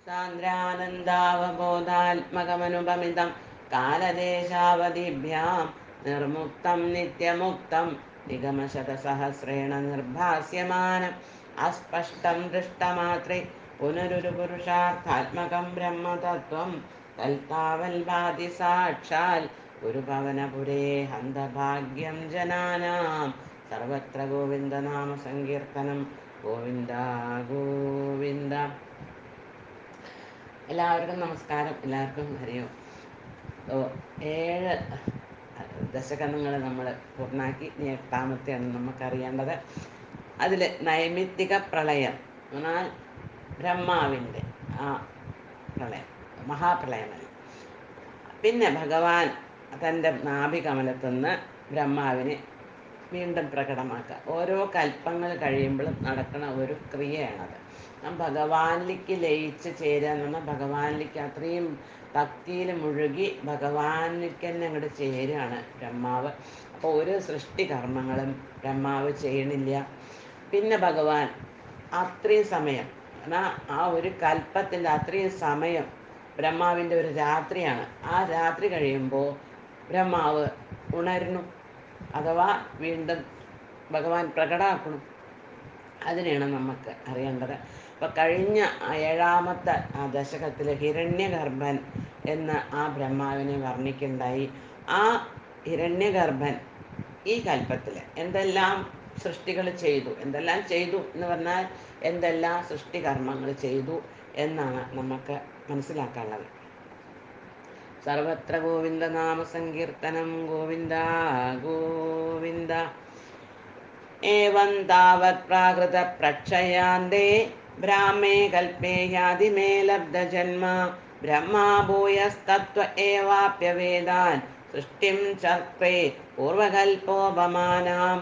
സാന്ദ്രാനന്ദാവബോധാത്മകമനുപമിതം കാലദേശാവധിഭ്യാം നിർമുക്തം നിത്യമുക്തം നിഗമശതസഹസ്രേണ നിർഭാസ്യമാനം അസ്പഷ്ടം ദൃഷ്ടമാത്രേ പുനരൊരു പുരുഷാർത്ഥാത്മകം ബ്രഹ്മതത്വം തൽത്താവൽഭാതി സാക്ഷാൽ ഗുരുഭവനപുരേ ഹന്തഭാഗ്യം ജനാനാം സർവത്ര ഗോവിന്ദനാമ സങ്കീർത്തനം ഗോവിന്ദ ഗോവിന്ദ എല്ലാവർക്കും നമസ്കാരം എല്ലാവർക്കും ഹരിയോ ഓ ഏഴ് ദശകങ്ങൾ നമ്മൾ പൂർണ്ണാക്കി ഇനി എട്ടാമത്തെയാണ് നമുക്കറിയേണ്ടത് അതിൽ നൈമിത്തിക പ്രളയം എന്നാൽ ബ്രഹ്മാവിൻ്റെ ആ പ്രളയം മഹാപ്രളയമല്ല പിന്നെ ഭഗവാൻ തൻ്റെ നാഭികമലത്തുനിന്ന് ബ്രഹ്മാവിനെ വീണ്ടും പ്രകടമാക്കുക ഓരോ കൽപ്പങ്ങൾ കഴിയുമ്പോഴും നടക്കുന്ന ഒരു ക്രിയയാണത് ആ ഭഗവാനിലേക്ക് ലയിച്ച് ചേരുക എന്ന് പറഞ്ഞാൽ ഭഗവാനിലേക്ക് അത്രയും ഭക്തിയിൽ മുഴുകി ഭഗവാനിലേക്ക് തന്നെ അങ്ങോട്ട് ചേരുകയാണ് ബ്രഹ്മാവ് അപ്പോൾ ഒരു സൃഷ്ടി കർമ്മങ്ങളും ബ്രഹ്മാവ് ചെയ്യണില്ല പിന്നെ ഭഗവാൻ അത്രയും സമയം എന്നാൽ ആ ഒരു കൽപ്പത്തിൻ്റെ അത്രയും സമയം ബ്രഹ്മാവിൻ്റെ ഒരു രാത്രിയാണ് ആ രാത്രി കഴിയുമ്പോൾ ബ്രഹ്മാവ് ഉണരുന്നു അഥവാ വീണ്ടും ഭഗവാൻ പ്രകടമാക്കണം അതിനെയാണ് നമുക്ക് അറിയേണ്ടത് അപ്പോൾ കഴിഞ്ഞ ആ ഏഴാമത്തെ ആ ദശകത്തിൽ ഹിരണ്യഗർഭൻ എന്ന് ആ ബ്രഹ്മാവിനെ വർണ്ണിക്കുണ്ടായി ആ ഹിരണ്യഗർഭൻ ഈ കൽപ്പത്തിൽ എന്തെല്ലാം സൃഷ്ടികൾ ചെയ്തു എന്തെല്ലാം ചെയ്തു എന്ന് പറഞ്ഞാൽ എന്തെല്ലാം സൃഷ്ടികർമ്മങ്ങൾ ചെയ്തു എന്നാണ് നമുക്ക് മനസ്സിലാക്കാനുള്ളത് സർവത്ര ഗോവിന്ദ നാമ സങ്കീർത്തനം ഗോവിന്ദ ഗോവിന്ദ ഏവം താവത് പ്രാകൃത പ്രക്ഷയാന്തേ ബ്രാഹ്മേ കൽപ്പേ യാതി മേ ലബ്ധജന്മ ബ്രഹ്മാ ഭൂയസ്തത്വ ഏവാപ്യവേദാൻ സൃഷ്ടിം ചക്രേ പൂർവകൽപ്പോപമാനാം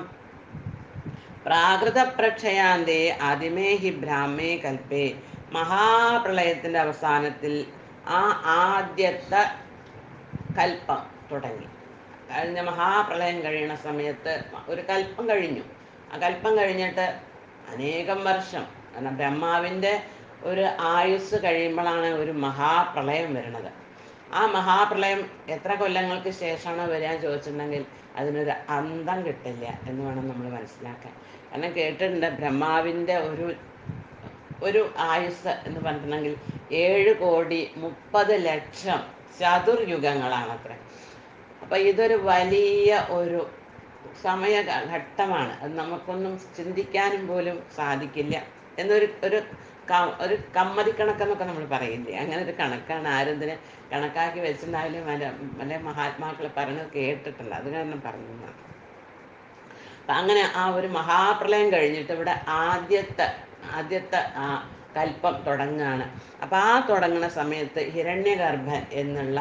പ്രാകൃത പ്രക്ഷയാന്തേ ആദിമേ ഹി ബ്രാഹ്മേ കൽപ്പേ മഹാപ്രളയത്തിൻ്റെ അവസാനത്തിൽ ആ ആദ്യത്തെ കൽപ്പം തുടങ്ങി കഴിഞ്ഞ മഹാപ്രളയം കഴിയണ സമയത്ത് ഒരു കൽപ്പം കഴിഞ്ഞു ആ കൽപ്പം കഴിഞ്ഞിട്ട് അനേകം വർഷം കാരണം ബ്രഹ്മാവിൻ്റെ ഒരു ആയുസ് കഴിയുമ്പോഴാണ് ഒരു മഹാപ്രളയം വരുന്നത് ആ മഹാപ്രളയം എത്ര കൊല്ലങ്ങൾക്ക് ശേഷമാണ് വരിക ചോദിച്ചിട്ടുണ്ടെങ്കിൽ അതിനൊരു അന്തം കിട്ടില്ല എന്ന് വേണം നമ്മൾ മനസ്സിലാക്കാൻ കാരണം കേട്ടിട്ടുണ്ട് ബ്രഹ്മാവിൻ്റെ ഒരു ഒരു ആയുസ് എന്ന് പറഞ്ഞിട്ടുണ്ടെങ്കിൽ ഏഴ് കോടി മുപ്പത് ലക്ഷം ചതുർയുഗങ്ങളാണത്രേ അപ്പം ഇതൊരു വലിയ ഒരു സമയ ഘട്ടമാണ് അത് നമുക്കൊന്നും ചിന്തിക്കാനും പോലും സാധിക്കില്ല എന്നൊരു ഒരു ക- ഒരു കമ്മതി കണക്കെന്നൊക്കെ നമ്മൾ പറയില്ലേ അങ്ങനെ ഒരു കണക്കാണ് ആരും ഇതിനെ കണക്കാക്കി വെച്ചിട്ടുണ്ടായാലും വല്ല വല്ല മഹാത്മാക്കൾ പറയുന്നത് കേട്ടിട്ടുണ്ട് അത് കാരണം പറഞ്ഞതാണ് അപ്പം അങ്ങനെ ആ ഒരു മഹാപ്രളയം കഴിഞ്ഞിട്ട് ഇവിടെ ആദ്യത്തെ ആദ്യത്തെ ആ കൽപ്പം തുടങ്ങുകയാണ് അപ്പം ആ തുടങ്ങുന്ന സമയത്ത് ഹിരണ്യഗർഭൻ എന്നുള്ള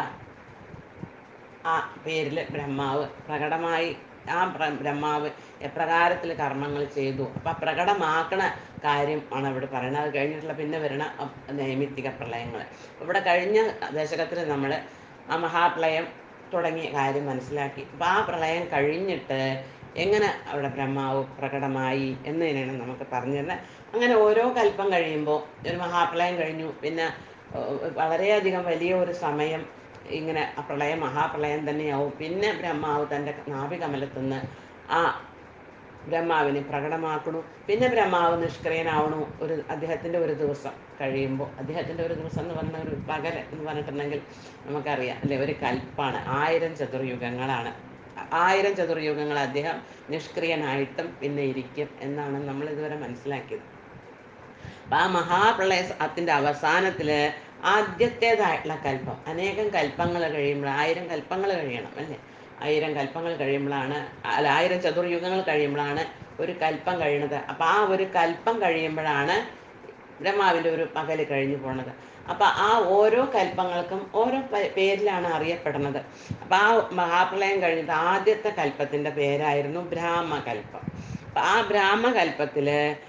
ആ പേരിൽ ബ്രഹ്മാവ് പ്രകടമായി ആ പ്ര- ബ്രഹ്മാവ് എപ്രകാരത്തിൽ കർമ്മങ്ങൾ ചെയ്തു അപ്പം പ്രകടമാക്കണ കാര്യം ആണ് ഇവിടെ പറയുന്നത് അത് കഴിഞ്ഞിട്ടുള്ള പിന്നെ വരുന്ന അ- നൈമിത്തിക പ്രളയങ്ങൾ ഇവിടെ കഴിഞ്ഞ ദശകത്തിൽ നമ്മൾ ആ മഹാപ്രളയം തുടങ്ങിയ കാര്യം മനസ്സിലാക്കി അപ്പം ആ പ്രളയം കഴിഞ്ഞിട്ട് എങ്ങനെ അവിടെ ബ്രഹ്മാവ് പ്രകടമായി എന്നതിനാണ് നമുക്ക് പറഞ്ഞു തരുന്നത് അങ്ങനെ ഓരോ കൽപ്പം കഴിയുമ്പോൾ ഒരു മഹാപ്രളയം കഴിഞ്ഞു പിന്നെ ഏഹ്, വളരെയധികം വലിയ ഒരു സമയം ഇങ്ങനെ ആ പ്രളയം മഹാപ്രളയം തന്നെയാവും പിന്നെ ബ്രഹ്മാവ് തൻ്റെ നാഭികമലത്തുനിന്ന് ആ ബ്രഹ്മാവിനെ പ്രകടമാക്കണു പിന്നെ ബ്രഹ്മാവ് നിഷ്ക്രിയനാവണു ഒരു അദ്ദേഹത്തിൻ്റെ ഒരു ദിവസം കഴിയുമ്പോൾ അദ്ദേഹത്തിൻ്റെ ഒരു ദിവസം എന്ന് പറഞ്ഞ ഒരു പകൽ എന്ന് പറഞ്ഞിട്ടുണ്ടെങ്കിൽ നമുക്കറിയാം അല്ലെ ഒരു കൽപ്പാണ് ആയിരം ചതുർയുഗങ്ങളാണ് ആയിരം ചതുർയുഗങ്ങൾ അദ്ദേഹം നിഷ്ക്രിയനായിട്ടും പിന്നെ ഇരിക്കും എന്നാണ് നമ്മൾ ഇതുവരെ മനസ്സിലാക്കിയത് അപ്പം ആ മഹാപ്രളയത്തിൻ്റെ അവസാനത്തിൽ ആദ്യത്തേതായിട്ടുള്ള കൽപ്പം അനേകം കൽപ്പങ്ങൾ കഴിയുമ്പോൾ ആയിരം കൽപ്പങ്ങൾ കഴിയണം അല്ലേ ആയിരം കൽപ്പങ്ങൾ കഴിയുമ്പോഴാണ് അല്ല ആയിരം ചതുർയുഗങ്ങൾ കഴിയുമ്പോഴാണ് ഒരു കൽപ്പം കഴിയണത് അപ്പം ആ ഒരു കൽപ്പം കഴിയുമ്പോഴാണ് ബ്രഹ്മാവിൻ്റെ ഒരു പകൽ കഴിഞ്ഞു പോണത് അപ്പം ആ ഓരോ കൽപ്പങ്ങൾക്കും ഓരോ പേ- പേരിലാണ് അറിയപ്പെടുന്നത് അപ്പം ആ മഹാപ്രളയം കഴിഞ്ഞിട്ട് ആദ്യത്തെ കൽപ്പത്തിൻ്റെ പേരായിരുന്നു ബ്രാഹ്മകൽപ്പം അപ്പം ആ ബ്രാഹ്മകൽപ്പത്തിൽ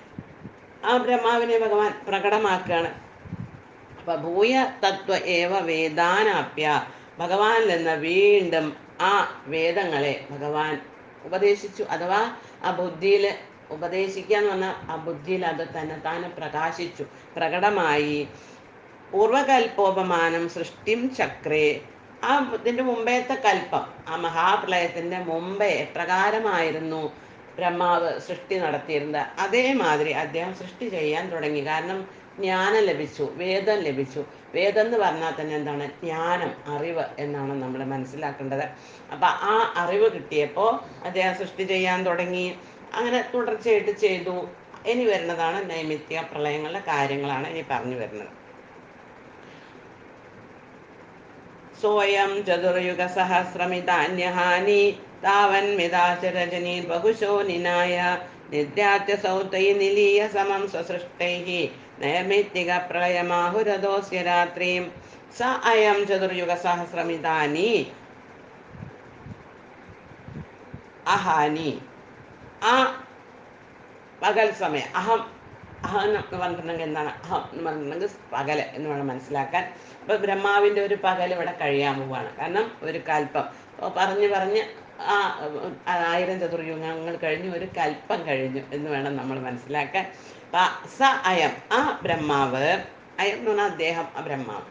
ആ ബ്രഹ്മാവിനെ ഭഗവാൻ പ്രകടമാക്കുകയാണ് അപ്പൊ ഭൂയ തത്വ ഏവ വേദാനാപ്യ ഭഗവാനിൽ നിന്ന് വീണ്ടും ആ വേദങ്ങളെ ഭഗവാൻ ഉപദേശിച്ചു അഥവാ ആ ബുദ്ധിയിൽ ഉപദേശിക്കുക എന്ന് പറഞ്ഞാൽ ആ ബുദ്ധിയിൽ അത് തന്നെ താനെ പ്രകാശിച്ചു പ്രകടമായി പൂർവകൽപ്പോപമാനം സൃഷ്ടിം ചക്രേ ആ ഇതിൻ്റെ മുമ്പേത്തെ കൽപ്പം ആ മഹാപ്രളയത്തിൻ്റെ മുമ്പേ എപ്രകാരമായിരുന്നു ബ്രഹ്മാവ് സൃഷ്ടി നടത്തിയിരുന്നത് അതേമാതിരി അദ്ദേഹം സൃഷ്ടി ചെയ്യാൻ തുടങ്ങി കാരണം ജ്ഞാനം ലഭിച്ചു വേദം ലഭിച്ചു വേദം എന്ന് പറഞ്ഞാൽ തന്നെ എന്താണ് ജ്ഞാനം അറിവ് എന്നാണ് നമ്മൾ മനസ്സിലാക്കേണ്ടത് അപ്പം ആ അറിവ് കിട്ടിയപ്പോൾ അദ്ദേഹം സൃഷ്ടി ചെയ്യാൻ തുടങ്ങി അങ്ങനെ തുടർച്ചയായിട്ട് ചെയ്തു ഇനി വരുന്നതാണ് നൈമിത്യ പ്രളയങ്ങളുടെ കാര്യങ്ങളാണ് ഇനി പറഞ്ഞു വരുന്നത് सोऽयं चतुर्युगसहस्रमितान्यहानि तावन्मिदाचरजनी बहुशो निनाय निद्यात्यसौ तयि निलीय समं स्वसृष्टैः नैमित्तिकप्रलयमाहुरदोऽस्य रात्रिं स अयं चतुर्युगसहस्रमिदानि അഹാനി ആ പകൽ സമയം അഹം അഹം എന്ന് പറഞ്ഞിട്ടുണ്ടെങ്കിൽ എന്താണ് അഹം എന്ന് പറഞ്ഞിട്ടുണ്ടെങ്കിൽ പകല് എന്ന് വേണം മനസ്സിലാക്കാൻ അപ്പൊ ബ്രഹ്മാവിന്റെ ഒരു പകൽ ഇവിടെ കഴിയാൻ പോവാണ് കാരണം ഒരു കൽപ്പം അപ്പൊ പറഞ്ഞ് പറഞ്ഞ് ആ ഉം, ആയിരം ചതുർയുഗങ്ങൾ കഴിഞ്ഞു ഒരു കൽപ്പം കഴിഞ്ഞു എന്ന് വേണം നമ്മൾ മനസ്സിലാക്കാൻ അപ്പൊ സ അയം ആ ബ്രഹ്മാവ് അയം എന്ന് പറഞ്ഞാൽ അദ്ദേഹം ആ ബ്രഹ്മാവ്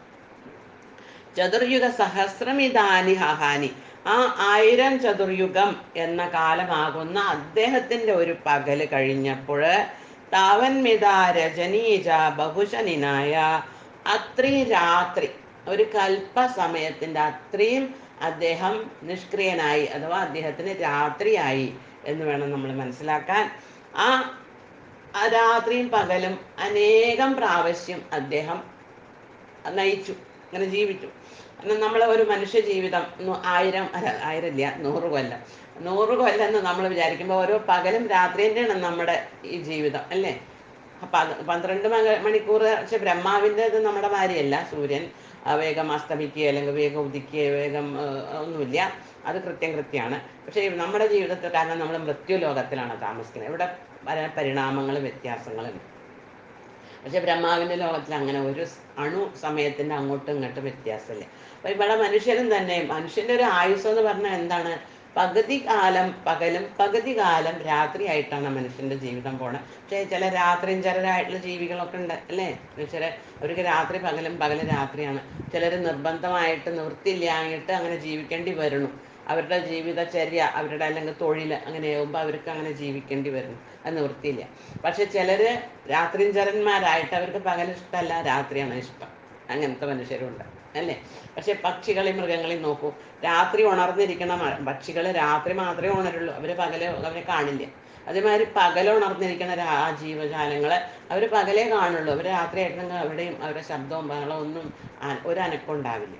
ചതുർയുഗ സഹസ്രമിതാനി ഹഹാനി ആ ആയിരം ചതുർയുഗം എന്ന കാലമാകുന്ന അദ്ദേഹത്തിന്റെ ഒരു പകല് കഴിഞ്ഞപ്പോൾ താവന്മിത രജനീജ ബഹുശനിനായ അത്രയും രാത്രി ഒരു കൽപ്പ സമയത്തിന്റെ അത്രയും അദ്ദേഹം നിഷ്ക്രിയനായി അഥവാ അദ്ദേഹത്തിന് രാത്രിയായി എന്ന് വേണം നമ്മൾ മനസ്സിലാക്കാൻ ആ ആ രാത്രിയും പകലും അനേകം പ്രാവശ്യം അദ്ദേഹം നയിച്ചു അങ്ങനെ ജീവിച്ചു കാരണം നമ്മൾ ഒരു മനുഷ്യ ജീവിതം നൂ- ആയിരം അല്ല ആയിരം ഇല്ല നൂറ് കൊല്ലം നൂറ് കൊല്ലം എന്ന് നമ്മൾ വിചാരിക്കുമ്പോൾ ഓരോ പകലും രാത്രി തന്നെയാണ് നമ്മുടെ ഈ ജീവിതം അല്ലേ അപ്പൊ അത് പന്ത്രണ്ട് മക- മണിക്കൂർ പക്ഷെ ബ്രഹ്മാവിൻ്റെ ഇത് നമ്മുടെ മാതിരിയല്ല സൂര്യൻ ആ, വേഗം അസ്തമിക്കുക അല്ലെങ്കിൽ വേഗം ഉദിക്കുക വേഗം ആ, ഒന്നുമില്ല അത് കൃത്യം കൃത്യമാണ് പക്ഷേ നമ്മുടെ ജീവിതത്തിൽ കാരണം നമ്മൾ മൃത്യു ലോകത്തിലാണ് താമസിക്കുന്നത് ഇവിടെ പല പരിണാമങ്ങളും വ്യത്യാസങ്ങളും പക്ഷെ ബ്രഹ്മാവിന്റെ ലോകത്തിൽ അങ്ങനെ ഒരു സ് അണു സമയത്തിന്റെ അങ്ങോട്ടും ഇങ്ങോട്ടും വ്യത്യാസമില്ല അപ്പൊ ഇവിടെ മനുഷ്യനും തന്നെ മനുഷ്യന്റെ ഒരു ആയുസ് എന്ന് പറഞ്ഞാൽ എന്താണ് പകുതി കാലം പകലും പകുതി കാലം രാത്രിയായിട്ടാണ് മനുഷ്യന്റെ ജീവിതം പോണത് പക്ഷേ ചില രാത്രിഞ്ചരരായിട്ടുള്ള ജീവികളൊക്കെ ഉണ്ട് അല്ലേ മനുഷ്യരെ അവർക്ക് രാത്രി പകലും പകല് രാത്രിയാണ് ചിലർ നിർബന്ധമായിട്ട് നിവൃത്തിയില്ലായിട്ട് അങ്ങനെ ജീവിക്കേണ്ടി വരുന്നു അവരുടെ ജീവിതചര്യ അവരുടെ അല്ലെങ്കിൽ തൊഴിൽ അങ്ങനെ ആകുമ്പോൾ അവർക്ക് അങ്ങനെ ജീവിക്കേണ്ടി വരുന്നു അത് നിവൃത്തിയില്ല പക്ഷെ ചിലര് രാത്രിഞ്ചരന്മാരായിട്ട് അവർക്ക് പകൽ ഇഷ്ടമല്ല രാത്രിയാണ് ഇഷ്ടം അങ്ങനത്തെ മനുഷ്യരുണ്ട് അല്ലേ പക്ഷെ പക്ഷികളെയും മൃഗങ്ങളെയും നോക്കൂ രാത്രി ഉണർന്നിരിക്കണ പക്ഷികൾ രാത്രി മാത്രമേ ഉണരുള്ളൂ അവര് പകല് അവരെ കാണില്ല അതേമാതിരി പകൽ ഉണർന്നിരിക്കുന്ന രാ- ആ ജീവജാലങ്ങളെ അവർ പകലേ കാണുള്ളൂ അവർ രാത്രി ആയിട്ടുണ്ടെങ്കിൽ അവിടെയും അവരുടെ ശബ്ദവും ബഹളവും ഒന്നും ആ- ഒരു അനക്കം ഉണ്ടാവില്ല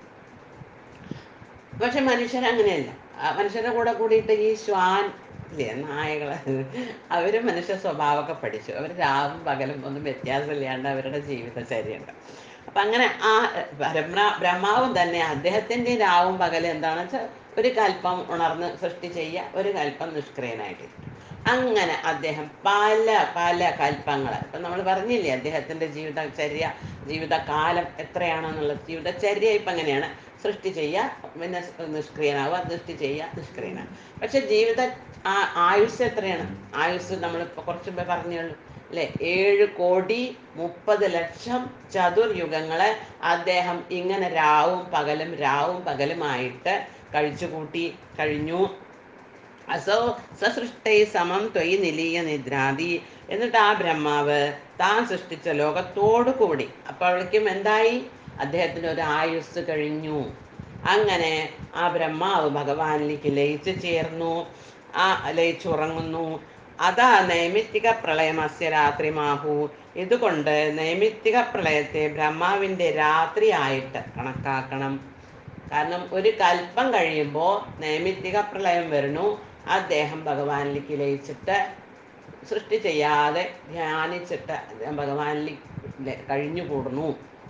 പക്ഷെ മനുഷ്യർ അങ്ങനെയല്ല ആ മനുഷ്യരുടെ കൂടെ കൂടിയിട്ട് ഈ ശ്വാൻ ഇല്ലേ നായകള് അവര് മനുഷ്യ സ്വഭാവമൊക്കെ പഠിച്ചു അവർ രാവും പകലും ഒന്നും വ്യത്യാസമില്ലാണ്ട് അവരുടെ ജീവിതചര്യയുണ്ട് അപ്പൊ അങ്ങനെ ആ ബ്രഹ്മ ബ്രഹ്മാവും തന്നെ അദ്ദേഹത്തിന്റെ രാവും പകലും എന്താണെന്ന് വെച്ചാൽ ഒരു കൽപ്പം ഉണർന്ന് സൃഷ്ടി ചെയ്യുക ഒരു കൽപ്പം നിഷ്ക്രിയനായിട്ടിരിക്കും അങ്ങനെ അദ്ദേഹം പല പല കൽപ്പങ്ങൾ ഇപ്പം നമ്മൾ പറഞ്ഞില്ലേ അദ്ദേഹത്തിൻ്റെ ജീവിതചര്യ ജീവിതകാലം എത്രയാണെന്നുള്ളത് ജീവിതചര്യ ഇപ്പം അങ്ങനെയാണ് സൃഷ്ടി ചെയ്യുക പിന്നെ നിഷ്ക്രിയനാവുക സൃഷ്ടി ചെയ്യുക നിഷ്ക്രിയനാവുക പക്ഷെ ജീവിത ആ- ആയുസ് എത്രയാണ് ആയുസ് നമ്മളിപ്പോൾ കുറച്ച് മുമ്പേ പറഞ്ഞുള്ളൂ അല്ലെ ഏഴ് കോടി മുപ്പത് ലക്ഷം ചതുർയുഗങ്ങളെ അദ്ദേഹം ഇങ്ങനെ രാവും പകലും രാവും പകലുമായിട്ട് കഴിച്ചുകൂട്ടി കഴിഞ്ഞു അസോ സസൃഷ്ടൈ സമം ത്വയി നിലീയ നിദ്രാതി എന്നിട്ട് ആ ബ്രഹ്മാവ് താൻ സൃഷ്ടിച്ച ലോകത്തോടു കൂടി അപ്പോഴേക്കും എന്തായി അദ്ദേഹത്തിന് ഒരു ആയുസ് കഴിഞ്ഞു അങ്ങനെ ആ ബ്രഹ്മാവ് ഭഗവാനിലേക്ക് ലയിച്ചു ചേർന്നു ആ ലയിച്ചുറങ്ങുന്നു അതാ നൈമിത്തിക പ്രളയമസ്യ രാത്രിമാഹു ഇതുകൊണ്ട് നൈമിത്തിക പ്രളയത്തെ ബ്രഹ്മാവിന്റെ രാത്രിയായിട്ട് കണക്കാക്കണം കാരണം ഒരു കൽപ്പം കഴിയുമ്പോൾ നൈമിത്തിക പ്രളയം വരുന്നു അദ്ദേഹം ഭഗവാനിലേക്ക് ലയിച്ചിട്ട് സൃഷ്ടി ചെയ്യാതെ ധ്യാനിച്ചിട്ട് അദ്ദേഹം ഭഗവാനിൽ കഴിഞ്ഞു കൂടുന്നു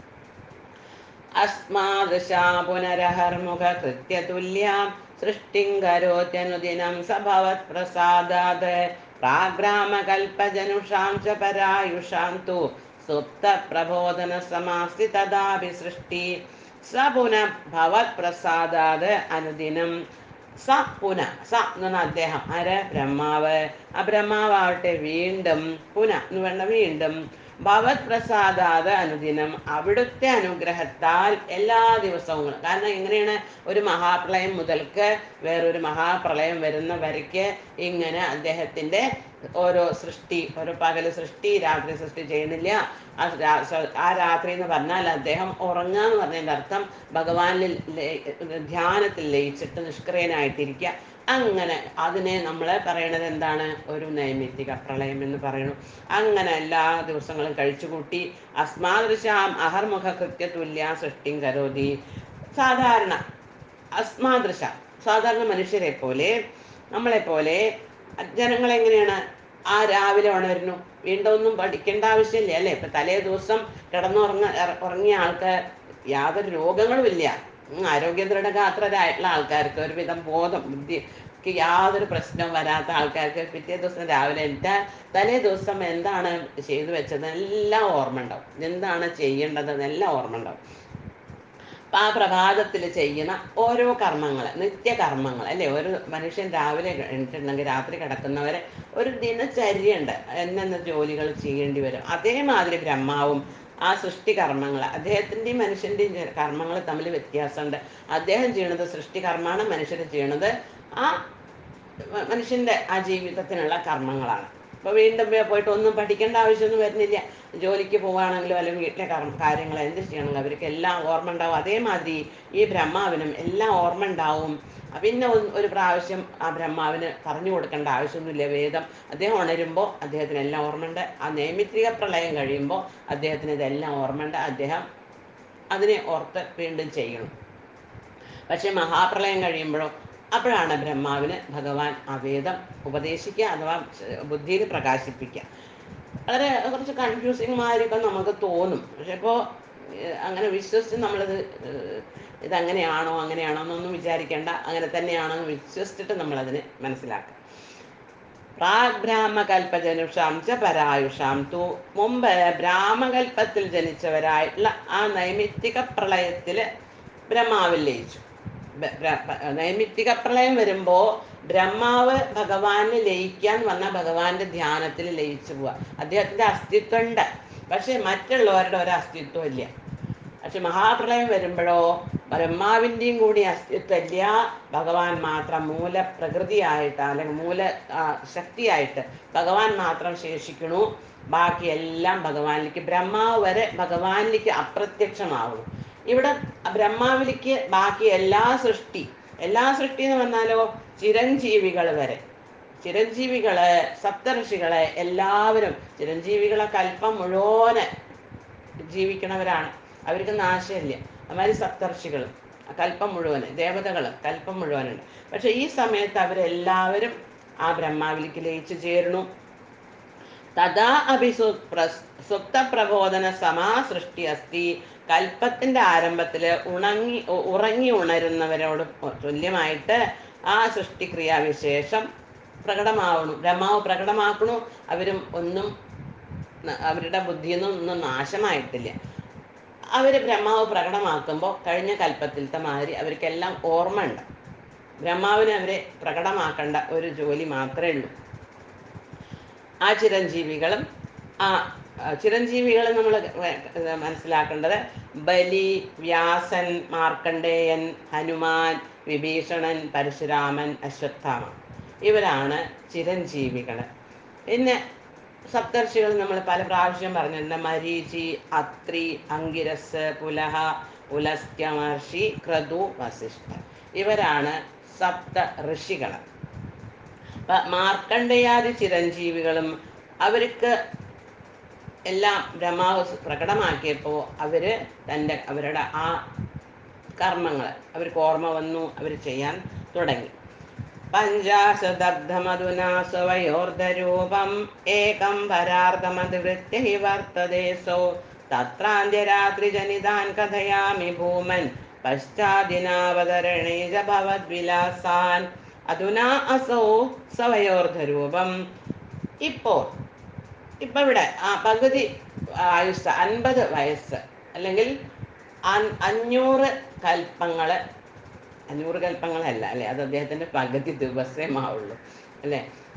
അസ്മാദൃശാ പുനരഹർമുഖ കൃത്യതുല്യാം സൃഷ്ടിം കരോത്യനുദിനം സഭവത് പ്രസാദാത് പ്രാഗ്രാമകൽപ്പജനുഷാം ച പരായുഷാം തു സുപ്ത പ്രബോധന സമാസ്തി തഥാപി സൃഷ്ടി സ പുന ഭവത് പ്രസാദാത് അനുദിനം സ പുന സ എന്ന് പറഞ്ഞാൽ അദ്ദേഹം ആര് ബ്രഹ്മാവ് ആ ബ്രഹ്മാവാവട്ടെ വീണ്ടും പുന എന്ന് പറഞ്ഞ വീണ്ടും ഭവത് പ്രസാദാത് അനുദിനം അവിടുത്തെ അനുഗ്രഹത്താൽ എല്ലാ ദിവസവും കാരണം എങ്ങനെയാണ് ഒരു മഹാപ്രളയം മുതൽക്ക് വേറൊരു മഹാപ്രളയം വരുന്ന വരയ്ക്ക് ഇങ്ങനെ അദ്ദേഹത്തിന്റെ ഓരോ സൃഷ്ടി ഓരോ പകല് സൃഷ്ടി രാത്രി സൃഷ്ടി ചെയ്യുന്നില്ല ആ രാ- സ- ആ രാത്രി എന്ന് പറഞ്ഞാൽ അദ്ദേഹം ഉറങ്ങുക എന്ന് പറഞ്ഞതിൻ്റെ അർത്ഥം ഭഗവാനിൽ ലയി- ധ്യാനത്തിൽ ലയിച്ചിട്ട് നിഷ്ക്രിയനായിട്ടിരിക്കുക അങ്ങനെ അതിനെ നമ്മൾ പറയണത് എന്താണ് ഒരു നൈമിത്തിക പ്രളയം എന്ന് പറയുന്നു അങ്ങനെ എല്ലാ ദിവസങ്ങളും കഴിച്ചുകൂട്ടി അസ്മാദൃശാം അഹർമുഖ കൃത്യതുല്യ സൃഷ്ടിം കരോതി സാധാരണ അസ്മാദൃശ സാധാരണ മനുഷ്യരെ പോലെ നമ്മളെ പോലെ ജനങ്ങൾ എങ്ങനെയാണ് ആ രാവിലെ ഉണരുന്നു വീണ്ടും ഒന്നും പഠിക്കേണ്ട ആവശ്യമില്ല അല്ലേ ഇപ്പൊ തലേ ദിവസം കിടന്നുറങ്ങ ഇറ- ഉറങ്ങിയ ആൾക്ക് യാതൊരു രോഗങ്ങളും ഇല്ല ഉം, ആരോഗ്യദൃഢഗാത്രരായിട്ടുള്ള ആൾക്കാർക്ക് ഒരുവിധം ബോധം ബുദ്ധിക്ക് യാതൊരു പ്രശ്നവും വരാത്ത ആൾക്കാർക്ക് പിറ്റേ ദിവസം രാവിലെ എണീറ്റാൽ തലേ ദിവസം എന്താണ് ചെയ്തു വെച്ചത് എല്ലാം ഓർമ്മ ഉണ്ടാവും എന്താണ് ചെയ്യേണ്ടത് എല്ലാം ഓർമ്മ ഉണ്ടാവും അപ്പൊ ആ പ്രഭാതത്തിൽ ചെയ്യുന്ന ഓരോ കർമ്മങ്ങൾ നിത്യകർമ്മങ്ങൾ അല്ലേ ഒരു മനുഷ്യൻ രാവിലെ എണീറ്റിട്ടുണ്ടെങ്കിൽ രാത്രി കിടക്കുന്നവരെ ഒരു ദിനചര്യയുണ്ട് എന്നെന്ന ജോലികൾ ചെയ്യേണ്ടി വരും അതേമാതിരി ബ്രഹ്മാവും ആ സൃഷ്ടി കർമ്മങ്ങൾ അദ്ദേഹത്തിൻ്റെയും മനുഷ്യൻ്റെയും കർമ്മങ്ങൾ തമ്മിൽ വ്യത്യാസമുണ്ട് അദ്ദേഹം ചെയ്യണത് സൃഷ്ടി കർമ്മമാണ് മനുഷ്യർ ചെയ്യണത് ആ മ- മനുഷ്യന്റെ ആ ജീവിതത്തിനുള്ള കർമ്മങ്ങളാണ് ഇപ്പൊ വീണ്ടും പോ- പോയിട്ട് ഒന്നും പഠിക്കേണ്ട ആവശ്യമൊന്നും വരുന്നില്ല ജോലിക്ക് പോവുകയാണെങ്കിലും അല്ലെങ്കിൽ വീട്ടിലെ കർമ്മ കാര്യങ്ങൾ എന്ത് ചെയ്യണമെങ്കിലും അവർക്ക് എല്ലാം ഓർമ്മ ഉണ്ടാവും അതേമാതിരി ഈ ബ്രഹ്മാവിനും എല്ലാം ഓർമ്മ ഉണ്ടാവും ആ പിന്നെ ഒന്ന് ഒരു പ്രാവശ്യം ആ ബ്രഹ്മാവിന് പറഞ്ഞു കൊടുക്കേണ്ട ആവശ്യമൊന്നുമില്ല വേദം അദ്ദേഹം ഉണരുമ്പോൾ അദ്ദേഹത്തിന് എല്ലാം ഓർമ്മയുണ്ട് ആ നൈമിത്രിക പ്രളയം കഴിയുമ്പോൾ അദ്ദേഹത്തിന് ഇതെല്ലാം ഓർമ്മയുണ്ട് അദ്ദേഹം അതിനെ ഓർത്ത് വീണ്ടും ചെയ്യണം പക്ഷെ മഹാപ്രളയം കഴിയുമ്പോഴോ അപ്പോഴാണ് ബ്രഹ്മാവിന് ഭഗവാൻ ആ വേദം ഉപദേശിക്കുക അഥവാ ബുദ്ധിയിൽ പ്രകാശിപ്പിക്കുക വളരെ കുറച്ച് കൺഫ്യൂസിങ് മാതിരിയൊക്കെ നമുക്ക് തോന്നും പക്ഷെ ഇപ്പോൾ അങ്ങനെ വിശ്വസിച്ച് നമ്മളിത് ഏഹ്, ഇതങ്ങനെയാണോ അങ്ങനെയാണോ എന്നൊന്നും വിചാരിക്കേണ്ട അങ്ങനെ തന്നെയാണോ എന്ന് വിശ്വസിച്ചിട്ട് നമ്മളതിനെ മനസ്സിലാക്കുക പ്രാഗ്ബ്രാഹ്മകൽപ്പജനുഷാം ച പരായുഷാം തു മുമ്പ് ബ്രാഹ്മകൽപ്പത്തിൽ ജനിച്ചവരായിട്ടുള്ള ആ നൈമിത്തിക പ്രളയത്തില് ബ്രഹ്മാവിൽ ലയിച്ചു ബ- ബ്ര- പ- നൈമിത്തിക പ്രളയം വരുമ്പോ ബ്രഹ്മാവ് ഭഗവാന് ലയിക്കാൻ വന്ന ഭഗവാന്റെ ധ്യാനത്തിൽ ലയിച്ചു പോവുക അദ്ദേഹത്തിന്റെ അസ്തിത്വം ഉണ്ട് പക്ഷെ മറ്റുള്ളവരുടെ ഒരു അസ്തിത്വം ഇല്ല പക്ഷെ മഹാപ്രളയം വരുമ്പോഴോ ബ്രഹ്മാവിൻ്റെയും കൂടി അസ്തിത്വമില്ല ഭഗവാൻ മാത്രം മൂല പ്രകൃതിയായിട്ട് അല്ലെങ്കിൽ മൂല ആ, ശക്തിയായിട്ട് ഭഗവാൻ മാത്രം ശേഷിക്കണു ബാക്കിയെല്ലാം ഭഗവാനിലേക്ക് ബ്രഹ്മാവ് വരെ ഭഗവാനിലേക്ക് അപ്രത്യക്ഷമാവുന്നു ഇവിടെ ബ്രഹ്മാവിലേക്ക് ബാക്കി എല്ലാ സൃഷ്ടി എല്ലാ സൃഷ്ടി എന്ന് പറഞ്ഞാലോ ചിരഞ്ജീവികൾ വരെ ചിരഞ്ജീവികള് സപ്തഋഷികള് എല്ലാവരും ചിരഞ്ജീവികളെ കൽപ്പം മുഴുവന് ജീവിക്കണവരാണ് അവർക്ക് നാശമില്ല അതുമാതിരി സപ്തർഷികളും കൽപ്പം മുഴുവന് ദേവതകൾ കൽപ്പം മുഴുവനുണ്ട് പക്ഷെ ഈ സമയത്ത് അവരെല്ലാവരും ആ ബ്രഹ്മാവിലേക്ക് ലയിച്ചു ചേർന്നു തഥാ അഭി സുപ്തപ്രബോധന സമാ സൃഷ്ടി അസ്തി കൽപ്പത്തിന്റെ ആരംഭത്തില് ഉണങ്ങി ഉ- ഉറങ്ങി ഉണരുന്നവരോട് തുല്യമായിട്ട് ആ സൃഷ്ടിക്രിയാവിശേഷം പ്രകടമാവണു ബ്രഹ്മാവ് പ്രകടമാക്കണു അവരും ഒന്നും ന- അവരുടെ ബുദ്ധിയൊന്നും ഒന്നും നാശമായിട്ടില്ല അവര് ബ്രഹ്മാവ് പ്രകടമാക്കുമ്പോൾ കഴിഞ്ഞ കൽപ്പത്തിലത്തെ മാതിരി അവർക്കെല്ലാം ഓർമ്മ ഉണ്ട് ബ്രഹ്മാവിനെ അവരെ പ്രകടമാക്കേണ്ട ഒരു ജോലി മാത്രമേ ഉള്ളൂ ആ ചിരഞ്ജീവികളും ആ ആ ചിരഞ്ജീവികൾ നമ്മൾ മനസ്സിലാക്കേണ്ടത് ബലി വ്യാസൻ മാർക്കണ്ഡേയൻ ഹനുമാൻ വിഭീഷണൻ പരശുരാമൻ അശ്വത്ഥാമ ഇവരാണ് ചിരഞ്ജീവികൾ പിന്നെ സപ്തർഷികൾ നമ്മൾ പല പ്രാവശ്യം പറഞ്ഞിട്ടുണ്ട് മരീചി അത്രി അങ്കിരസ് പുലഹ പുലസ്ത്യ മഹർഷി ക്രതു വസിഷ്ഠ ഇവരാണ് സപ്ത ഋഷികൾ അപ്പൊ മാർക്കണ്ഡേയാദി ചിരഞ്ജീവികളും അവർക്ക് എല്ലാം ബ്രഹ്മാവ് പ്രകടമാക്കിയപ്പോൾ അവര് തൻ്റെ അവരുടെ ആ കർമ്മങ്ങൾ അവർക്ക് ഓർമ്മ വന്നു അവർ ചെയ്യാൻ തുടങ്ങി പഞ്ചാശദബ്ധമധുനാ സ്വയോർധരൂപം ഏകം പരാർദ്ധമധിവൃത്യ ഹി വർത്തതേസോ തത്രാന്ത്യരാത്രിജനിതാൻ കഥയാമി ഭൂമൻ പശ്ചാദിനാവതരണീജ ഭവദ്വിലാസാൻ അധുനാ അസൗ സ്വയോർധരൂപം ഇപ്പോൾ ഇപ്പൊ ഇവിടെ ആ പകുതി ആയുസ് അൻപത് വയസ്സ് അല്ലെങ്കിൽ അൻ- അഞ്ഞൂറ് കൽപ്പങ്ങള് അഞ്ഞൂറ് കൽപ്പങ്ങളല്ല അല്ലെ അത് അദ്ദേഹത്തിന്റെ പകുതി ദിവസമേ ആവുള്ളൂ അല്ലെ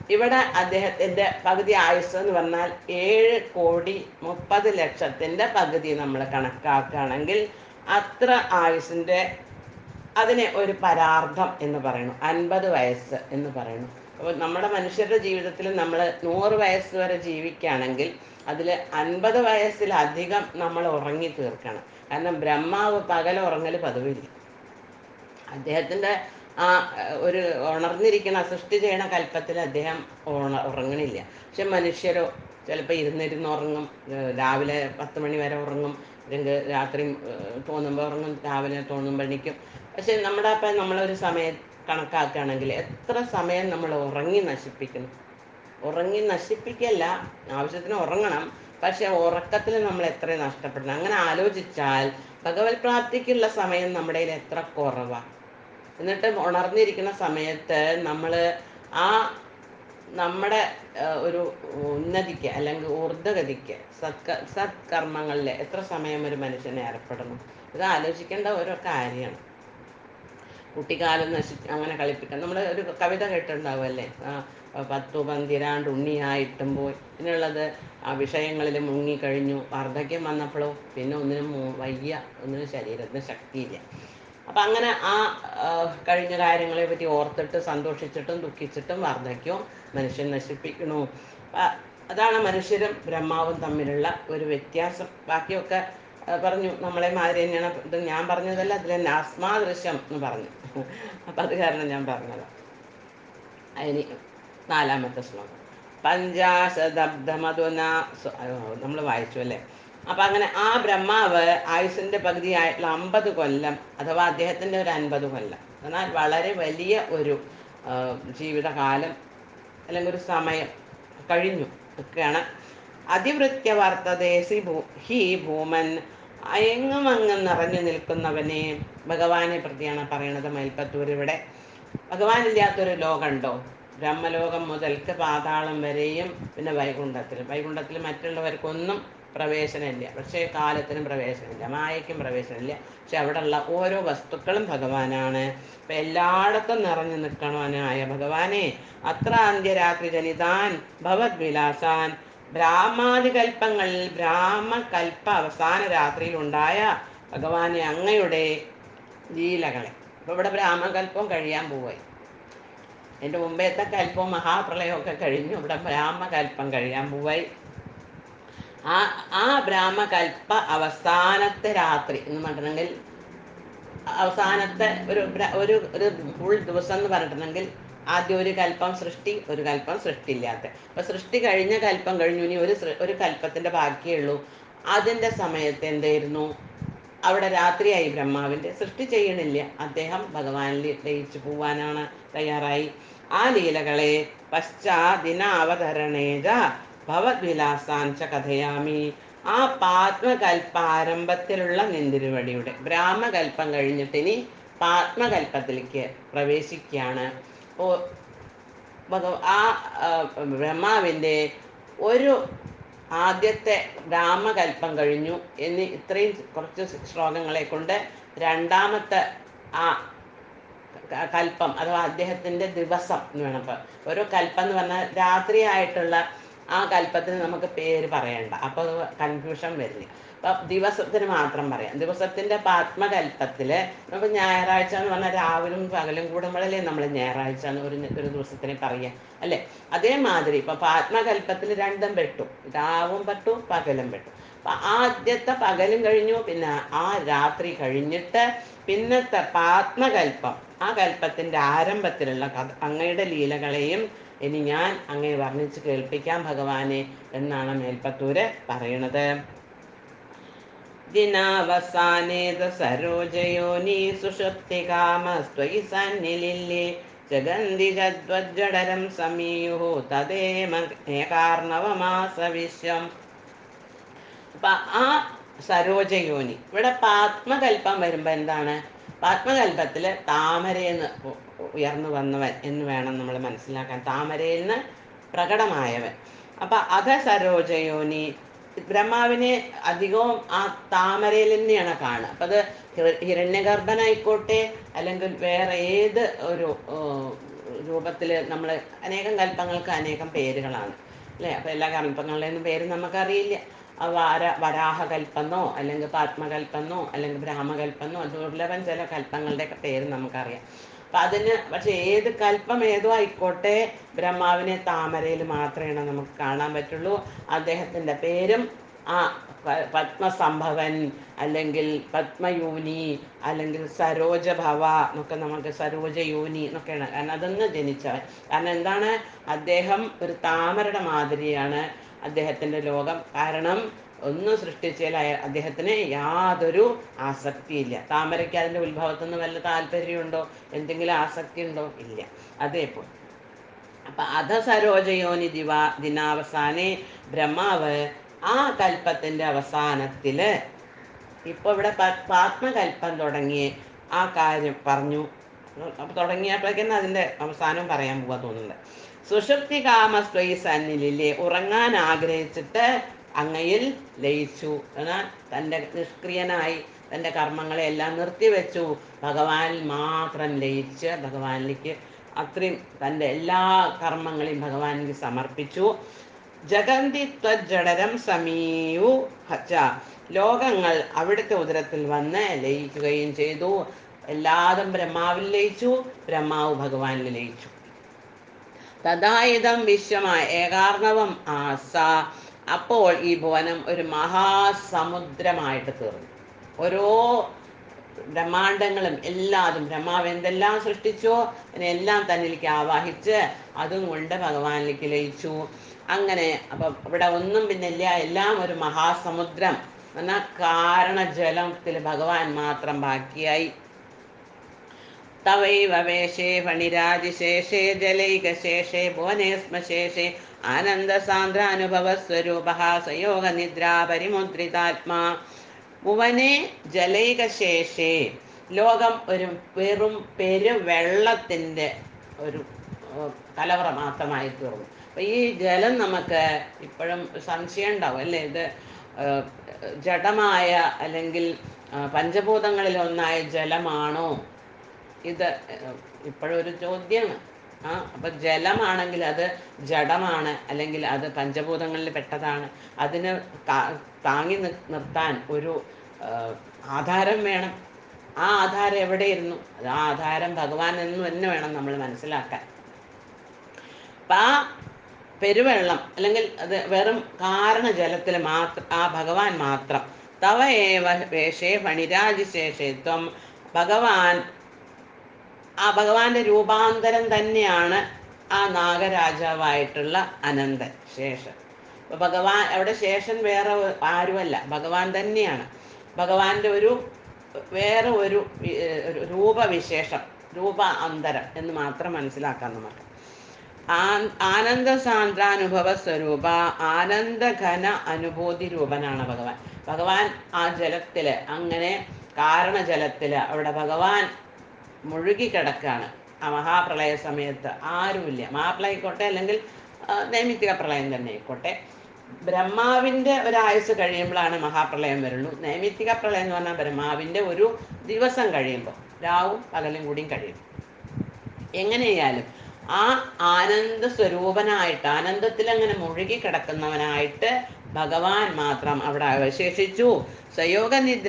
ഇവിടെ അദ്ദേഹത്തിന്റെ പകുതി ആയുസ് എന്ന് പറഞ്ഞാൽ ഏഴ് കോടി മുപ്പത് ലക്ഷത്തിന്റെ പകുതി നമ്മൾ കണക്കാക്കുകയാണെങ്കിൽ അത്ര ആയുസിന്റെ അതിനെ ഒരു പരാർത്ഥം എന്ന് പറയുന്നു അൻപത് വയസ്സ് എന്ന് പറയുന്നു അപ്പോൾ നമ്മുടെ മനുഷ്യരുടെ ജീവിതത്തിൽ നമ്മൾ നൂറ് വയസ്സ് വരെ ജീവിക്കുകയാണെങ്കിൽ അതിൽ അൻപത് വയസ്സിലധികം നമ്മൾ ഉറങ്ങി തീർക്കണം കാരണം ബ്രഹ്മാവ് പകൽ ഉറങ്ങൽ പതിവില്ല അദ്ദേഹത്തിന്റെ ആ ഏഹ്, ഒരു ഉണർന്നിരിക്കുന്ന സൃഷ്ടി ചെയ്യണ കൽപ്പത്തിൽ അദ്ദേഹം ഉണ ഉറങ്ങണില്ല പക്ഷെ മനുഷ്യരോ ചിലപ്പോൾ ഇരുന്നിരുന്ന് ഉറങ്ങും ഏഹ്, രാവിലെ പത്ത് മണി വരെ ഉറങ്ങും അല്ലെങ്കിൽ രാത്രി ഏഹ്, തോന്നുമ്പോൾ ഉറങ്ങും രാവിലെ തോന്നുമ്പോൾ എണീക്കും പക്ഷെ നമ്മുടെ അപ്പം നമ്മളൊരു സമയം കണക്കാക്കുകയാണെങ്കിൽ എത്ര സമയം നമ്മൾ ഉറങ്ങി നശിപ്പിക്കുന്നു ഉറങ്ങി നശിപ്പിക്കല്ല ആവശ്യത്തിന് ഉറങ്ങണം പക്ഷെ ഉറക്കത്തിൽ നമ്മൾ എത്ര നഷ്ടപ്പെടുന്നു അങ്ങനെ ആലോചിച്ചാൽ ഭഗവത് പ്രാപ്തിക്കുള്ള സമയം നമ്മുടെ കയ്യിൽ എത്ര കുറവാണ് എന്നിട്ട് ഉണർന്നിരിക്കുന്ന സമയത്ത് നമ്മൾ ആ നമ്മുടെ ആ, ഒരു ഉന്നതിക്ക് അല്ലെങ്കിൽ ഊർദ്ധഗതിക്ക് സത്ക സത്കർമ്മങ്ങളിൽ എത്ര സമയം ഒരു മനുഷ്യനെ ഏർപ്പെടണം ഇത് ആലോചിക്കേണ്ട ഓരോ കാര്യമാണ് കുട്ടിക്കാലം നശി അങ്ങനെ കളിപ്പിക്കാൻ നമ്മൾ ഒരു കവിത കേട്ടിട്ടുണ്ടാവുമല്ലേ ആ, പത്തു പന്തിരാണ്ട് ഉണ്ണിയായിട്ടും പോയി പിന്നുള്ളത് ആ വിഷയങ്ങളിൽ മുങ്ങിക്കഴിഞ്ഞു വാർദ്ധക്യം വന്നപ്പോഴോ പിന്നെ ഒന്നിനും മൂ- വയ്യ ഒന്നിനും ശരീരത്തിന് ശക്തിയില്ല അപ്പം അങ്ങനെ ആ ആ, കഴിഞ്ഞ കാര്യങ്ങളെ പറ്റി ഓർത്തിട്ട് സന്തോഷിച്ചിട്ടും ദുഃഖിച്ചിട്ടും വാർദ്ധക്യവും മനുഷ്യൻ നശിപ്പിക്കണു അ- അതാണ് മനുഷ്യരും ബ്രഹ്മാവും തമ്മിലുള്ള ഒരു വ്യത്യാസം ബാക്കിയൊക്കെ ആ, പറഞ്ഞു നമ്മളെ മാതിരി തന്നെയാണ് ഇത് ഞാൻ പറഞ്ഞതല്ല അതിൽ തന്നെ ആസ്മാദൃശ്യം എന്ന് പറഞ്ഞു അപ്പം അത് കാരണം ഞാൻ പറഞ്ഞത് അതിന് നാലാമത്തെ ശ്ലോകം പഞ്ചാശതബ്ദമധുന നമ്മൾ വായിച്ചു അല്ലേ അപ്പൊ അങ്ങനെ ആ ബ്രഹ്മാവ് ആയുസിന്റെ പകുതിയായിട്ടുള്ള അമ്പത് കൊല്ലം അഥവാ അദ്ദേഹത്തിന്റെ ഒരു അൻപത് കൊല്ലം എന്നാൽ വളരെ വലിയ ഒരു ആ, ജീവിതകാലം അല്ലെങ്കിൽ ഒരു സമയം കഴിഞ്ഞു ഒക്കെയാണ് അതിവൃത്യ വർത്തതേസി ഭൂ ഹി ഭൂമൻ അയങ്ങും അങ്ങ് നിറഞ്ഞു നിൽക്കുന്നവനെ ഭഗവാനെ പ്രതിയാണ് പറയണത് മൽപ്പത്തൂർ ഇവിടെ ഭഗവാൻ ഇല്ലാത്തൊരു ലോകമുണ്ടോ ബ്രഹ്മലോകം മുതൽക്ക് പാതാളം വരെയും പിന്നെ വൈകുണ്ഠത്തിൽ വൈകുണ്ഠത്തിൽ മറ്റുള്ളവർക്കൊന്നും പ്രവേശനമില്ല പക്ഷേ കാലത്തിനും പ്രവേശനമില്ല മായയ്ക്കും പ്രവേശനമില്ല പക്ഷെ അവിടെയുള്ള ഓരോ വസ്തുക്കളും ഭഗവാനാണ് ഇപ്പൊ എല്ലായിടത്തും നിറഞ്ഞു നിൽക്കണവനായ ഭഗവാനെ അത്ര അന്ത്യരാത്രി ജനിതാൻ ഭവത് വിലാസാൻ ബ്രാഹ്മാദികൽപ്പങ്ങളിൽ ബ്രാഹ്മകൽപ്പ അവസാന രാത്രിയിൽ ഉണ്ടായ ഭഗവാനെ അങ്ങയുടെ ലീലകളെ അപ്പൊ ഇവിടെ ബ്രാഹ്മകൽപ്പം കഴിയാൻ പോവായി അതിന്റെ മുമ്പേത്തെ കൽപ്പവും മഹാപ്രളയമൊക്കെ കഴിഞ്ഞു ഇവിടെ ബ്രാഹ്മകൽപ്പം കഴിയാൻ പോവായി ആ ആ ബ്രാഹ്മകൽപ്പ അവസാനത്തെ രാത്രി എന്ന് പറഞ്ഞിട്ടുണ്ടെങ്കിൽ അവസാനത്തെ ഒരു ബ്ര- ഒരു ഒരു ഫുൾ ദിവസം എന്ന് പറഞ്ഞിട്ടുണ്ടെങ്കിൽ ആദ്യം ഒരു കൽപ്പം സൃഷ്ടി ഒരു കൽപ്പം സൃഷ്ടിയില്ലാത്ത അപ്പൊ സൃഷ്ടി കഴിഞ്ഞ കൽപ്പം കഴിഞ്ഞു ഇനി ഒരു സൃ- ഒരു കൽപ്പത്തിന്റെ ബാക്കിയേ ഉള്ളൂ അതിന്റെ സമയത്ത് എന്തായിരുന്നു അവിടെ രാത്രിയായി ബ്രഹ്മാവിന്റെ സൃഷ്ടി ചെയ്യണില്ല അദ്ദേഹം ഭഗവാനിൽ ലയിച്ചു പോവാനാണ് തയ്യാറായി ആ ലീലകളെ പശ്ചാദിനാവതരണേജ ഭവദ്വിലാസാഞ്ച കഥയാമി ആ പാത്മകൽപ്പാരംഭത്തിലുള്ള നിന്തിരുവടിയുടെ ബ്രാഹ്മകൽപ്പം കഴിഞ്ഞിട്ട് ഇനി പാത്മകൽപ്പത്തിലേക്ക് പ്രവേശിക്കുകയാണ് ഓ ഭഗവ ആ ആ, ബ്രഹ്മാവിൻ്റെ ഒരു ആദ്യത്തെ ബ്രാഹ്മകൽപ്പം കഴിഞ്ഞു എന്ന് ഇത്രയും കുറച്ച് ശ്ലോകങ്ങളെ കൊണ്ട് രണ്ടാമത്തെ ആ ക- കൽപ്പം അഥവാ അദ്ദേഹത്തിന്റെ ദിവസം എന്ന് വേണം ഇപ്പൊ ഓരോ കൽപ്പം എന്ന് പറഞ്ഞാൽ രാത്രിയായിട്ടുള്ള ആ കൽപ്പത്തിന് നമുക്ക് പേര് പറയണ്ട അപ്പൊ കൺഫ്യൂഷൻ വരില്ല അപ്പൊ ദിവസത്തിന് മാത്രം പറയാം ദിവസത്തിന്റെ പാത്മകൽപ്പത്തില് നമുക്ക് ഞായറാഴ്ച എന്ന് പറഞ്ഞാൽ രാവിലും പകലും കൂടുമ്പോഴല്ലേ നമ്മൾ ഞായറാഴ്ച എന്ന് ഒരു ഒരു ദിവസത്തിന് പറയാം അല്ലെ അതേമാതിരി ഇപ്പൊ പാത്മകൽപ്പത്തിൽ രണ്ടും പെട്ടു രാവും പെട്ടു പകലും പെട്ടു അപ്പൊ ആദ്യത്തെ പകലും കഴിഞ്ഞു പിന്നെ ആ രാത്രി കഴിഞ്ഞിട്ട് പിന്നത്തെ പാത്മകൽപ്പം ആ കൽപ്പത്തിന്റെ ആരംഭത്തിലുള്ള കഥ അങ്ങയുടെ ലീലകളെയും ഇനി ഞാൻ അങ്ങയെ വർണ്ണിച്ച് കേൾപ്പിക്കാം ഭഗവാനെ എന്നാണ് മേൽപ്പത്തൂര് പറയണത് ദിനാവസാനേത സരോജയോനി സുഷുപ്തികാമസ്ത്വയി സന്നിലില്ലേ ജഗന്തി ജദ്വജ്ജടരം സമീയുഹു തദേമേകാർണവമാസ വിശ്വം അപ്പൊ ആ സരോജയോനി ഇവിടെ പാത്മകൽപ്പം വരുമ്പോ എന്താണ് പാത്മകൽപ്പത്തില് താമരയെന്ന് ഉ- ഉയർന്നു വന്നവൻ എന്ന് വേണം നമ്മൾ മനസ്സിലാക്കാൻ താമരയിൽ നിന്ന് പ്രകടമായവൻ അപ്പൊ അധ സരോജയോനി ബ്രഹ്മാവിനെ അധികവും ആ താമരയിൽ തന്നെയാണ് കാണുക അപ്പൊ അത് ഹിര- ഹിരണ്യഗർഭനായിക്കോട്ടെ അല്ലെങ്കിൽ വേറെ ഏത് ഒരു ഏർ, രൂപത്തിൽ നമ്മൾ അനേകം കൽപ്പങ്ങൾക്ക് അനേകം പേരുകളാണ് അല്ലേ അപ്പോൾ എല്ലാ കൽപ്പങ്ങളുടെയും പേര് നമുക്കറിയില്ല ആ വാര വരാഹകൽപ്പെന്നോ അല്ലെങ്കിൽ പത്മകൽപ്പെന്നോ അല്ലെങ്കിൽ ബ്രാഹ്മകൽപ്പെന്നോ ദുർലഭം ചില കൽപ്പങ്ങളുടെയൊക്കെ പേര് നമുക്കറിയാം അപ്പം അതിന് പക്ഷെ ഏത് കൽപ്പം ഏതോ ആയിക്കോട്ടെ ബ്രഹ്മാവിനെ താമരയിൽ മാത്രമേ നമുക്ക് കാണാൻ പറ്റുള്ളൂ അദ്ദേഹത്തിൻ്റെ പേരും ആ പ- പത്മസംഭവൻ അല്ലെങ്കിൽ പത്മയൂനി അല്ലെങ്കിൽ സരോജഭവ എന്നൊക്കെ നമുക്ക് സരോജയൂനി എന്നൊക്കെയാണ് കാരണം അതൊന്ന് ജനിച്ചവൻ കാരണം എന്താണ് അദ്ദേഹം ഒരു താമരയുടെ മാതിരിയാണ് അദ്ദേഹത്തിൻ്റെ ലോകം കാരണം ഒന്നും സൃഷ്ടിച്ചതിൽ അയ- അദ്ദേഹത്തിന് യാതൊരു ആസക്തിയില്ല താമരയ്ക്ക് അതിൻ്റെ ഉത്ഭവത്തിൽ നിന്ന് വല്ല താല്പര്യമുണ്ടോ എന്തെങ്കിലും ആസക്തി ഉണ്ടോ ഇല്ല അതേപോലെ അപ്പൊ അധ സരോജയോനി ദിവാ ദിനാവസാനെ ബ്രഹ്മാവ് ആ കൽപ്പത്തിന്റെ അവസാനത്തില് ഇപ്പൊ ഇവിടെ പ- പാത്മകൽപ്പം തുടങ്ങി ആ കാര്യം പറഞ്ഞു അപ്പൊ തുടങ്ങിയപ്പോഴേക്കും അതിന്റെ അവസാനം പറയാൻ പോവാ തോന്നുന്നുണ്ട് സുഷുപ്തി കാമസ്വൈ സന്നിലില്ലേ ഉറങ്ങാൻ ആഗ്രഹിച്ചിട്ട് അങ്ങയിൽ ലയിച്ചു എന്നാൽ തൻ്റെ നിഷ്ക്രിയനായി തൻ്റെ കർമ്മങ്ങളെ എല്ലാം നിർത്തിവെച്ചു ഭഗവാനിൽ മാത്രം ലയിച്ച് ഭഗവാനിലേക്ക് അത്രയും തൻ്റെ എല്ലാ കർമ്മങ്ങളെയും ഭഗവാനിലേക്ക് സമർപ്പിച്ചു ജഗന്തി ത്വജടരം സമീയു ഹച്ച ലോകങ്ങൾ അവിടുത്തെ ഉദരത്തിൽ വന്ന് ലയിക്കുകയും ചെയ്തു എല്ലാതും ബ്രഹ്മാവിൽ ലയിച്ചു ബ്രഹ്മാവ് ഭഗവാനിൽ ലയിച്ചു തഥായുധം വിശ്വമായ ഏകാർണവം ആസ അപ്പോൾ ഈ ഭുവനം ഒരു മഹാസമുദ്രമായിട്ട് തീർന്നു ഓരോ ബ്രഹ്മാണ്ടങ്ങളും എല്ലാതും ബ്രഹ്മാവ് എന്തെല്ലാം സൃഷ്ടിച്ചോ അതിനെല്ലാം തന്നിലേക്ക് ആവാഹിച്ച് അതും കൊണ്ട് ഭഗവാനിലേക്ക് ലയിച്ചു അങ്ങനെ അപ്പം ഇവിടെ ഒന്നും പിന്നെ ഇല്ല എല്ലാം ഒരു മഹാസമുദ്രം എന്നാൽ കാരണജലത്തിൽ ഭഗവാൻ മാത്രം ബാക്കിയായി തവൈവ വേഷേ ഫണിരാജിശേഷേ ജലൈകശേഷേ ഭുവനേസ്മശേഷേ ആനന്ദസാന്ദ്രാനുഭവസ്വരൂപ സയോഗ നിദ്രാ പരിമുദ്രിതാത്മാ ഭുവനെ ജലൈകശേഷേ ലോകം ഒരു വെറും പെരുവെള്ളത്തിൻ്റെ ഒരു ഏർ, കലവറ മാത്രമായി തീർന്നു അപ്പൊ ഈ ജലം നമുക്ക് ഇപ്പോഴും സംശയം ഉണ്ടാവും അല്ലേ ഇത് ഏർ, ജഡമായ അല്ലെങ്കിൽ ആ, പഞ്ചഭൂതങ്ങളിൽ ഒന്നായ ജലമാണോ ഇത് ഇപ്പോഴും ഒരു ചോദ്യമാണ് ആ അപ്പൊ ജലമാണെങ്കിൽ അത് ജഡമാണ് അല്ലെങ്കിൽ അത് പഞ്ചഭൂതങ്ങളിൽ പെട്ടതാണ് അതിന് കാ- താങ്ങി നി- നിർത്താൻ ഒരു ആ, ആധാരം വേണം ആ ആധാരം എവിടെയിരുന്നു അത് ആ ആധാരം ഭഗവാൻ എന്ന് തന്നെ വേണം നമ്മൾ മനസ്സിലാക്കാൻ അപ്പൊ ആ പെരുവെള്ളം അല്ലെങ്കിൽ അത് വെറും കാരണജലത്തിൽ മാത്രം ആ ഭഗവാൻ മാത്രം തവ ഏവ വേഷേ ഫണിരാജിശേഷേ ത്വം ഭഗവാൻ ആ ഭഗവാന്റെ രൂപാന്തരം തന്നെയാണ് ആ നാഗരാജാവായിട്ടുള്ള അനന്തൻ ശേഷൻ അപ്പൊ ഭഗവാൻ അവിടെ ശേഷൻ വേറെ ഒ- ആരുമല്ല ഭഗവാൻ തന്നെയാണ് ഭഗവാന്റെ ഒരു വേറെ ഒരു വി- ഏർ ഒരു രൂപവിശേഷം രൂപ അന്തരം എന്ന് മാത്രം മനസ്സിലാക്കാം നമുക്ക് ആ- ആനന്ദ സാന്ദ്രാനുഭവ സ്വരൂപ ആനന്ദഘന അനുഭൂതി രൂപനാണ് ഭഗവാൻ ഭഗവാൻ ആ ജലത്തില് അങ്ങനെ കാരണജലത്തില് അവിടെ ഭഗവാൻ മുഴുകി കിടക്കാണ് ആ മഹാപ്രളയ സമയത്ത് ആരുമില്ല മഹാപ്രളയം ആയിക്കോട്ടെ അല്ലെങ്കിൽ ആ, നൈമിത്തിക പ്രളയം തന്നെ ആയിക്കോട്ടെ ബ്രഹ്മാവിന്റെ ഒരു ആയുസ് കഴിയുമ്പോഴാണ് മഹാപ്രളയം വരുള്ളൂ നൈമിത്തിക പ്രളയം എന്ന് പറഞ്ഞാൽ ബ്രഹ്മാവിന്റെ ഒരു ദിവസം കഴിയുമ്പോൾ രാവും പകലും കൂടിയും കഴിയും എങ്ങനെയായാലും ആ ആനന്ദ സ്വരൂപനായിട്ട് ആനന്ദത്തിൽ അങ്ങനെ മുഴുകി കിടക്കുന്നവനായിട്ട് ഭഗവാൻ മാത്രം അവിടെ അവശേഷിച്ചു സയോഗനിദ്ര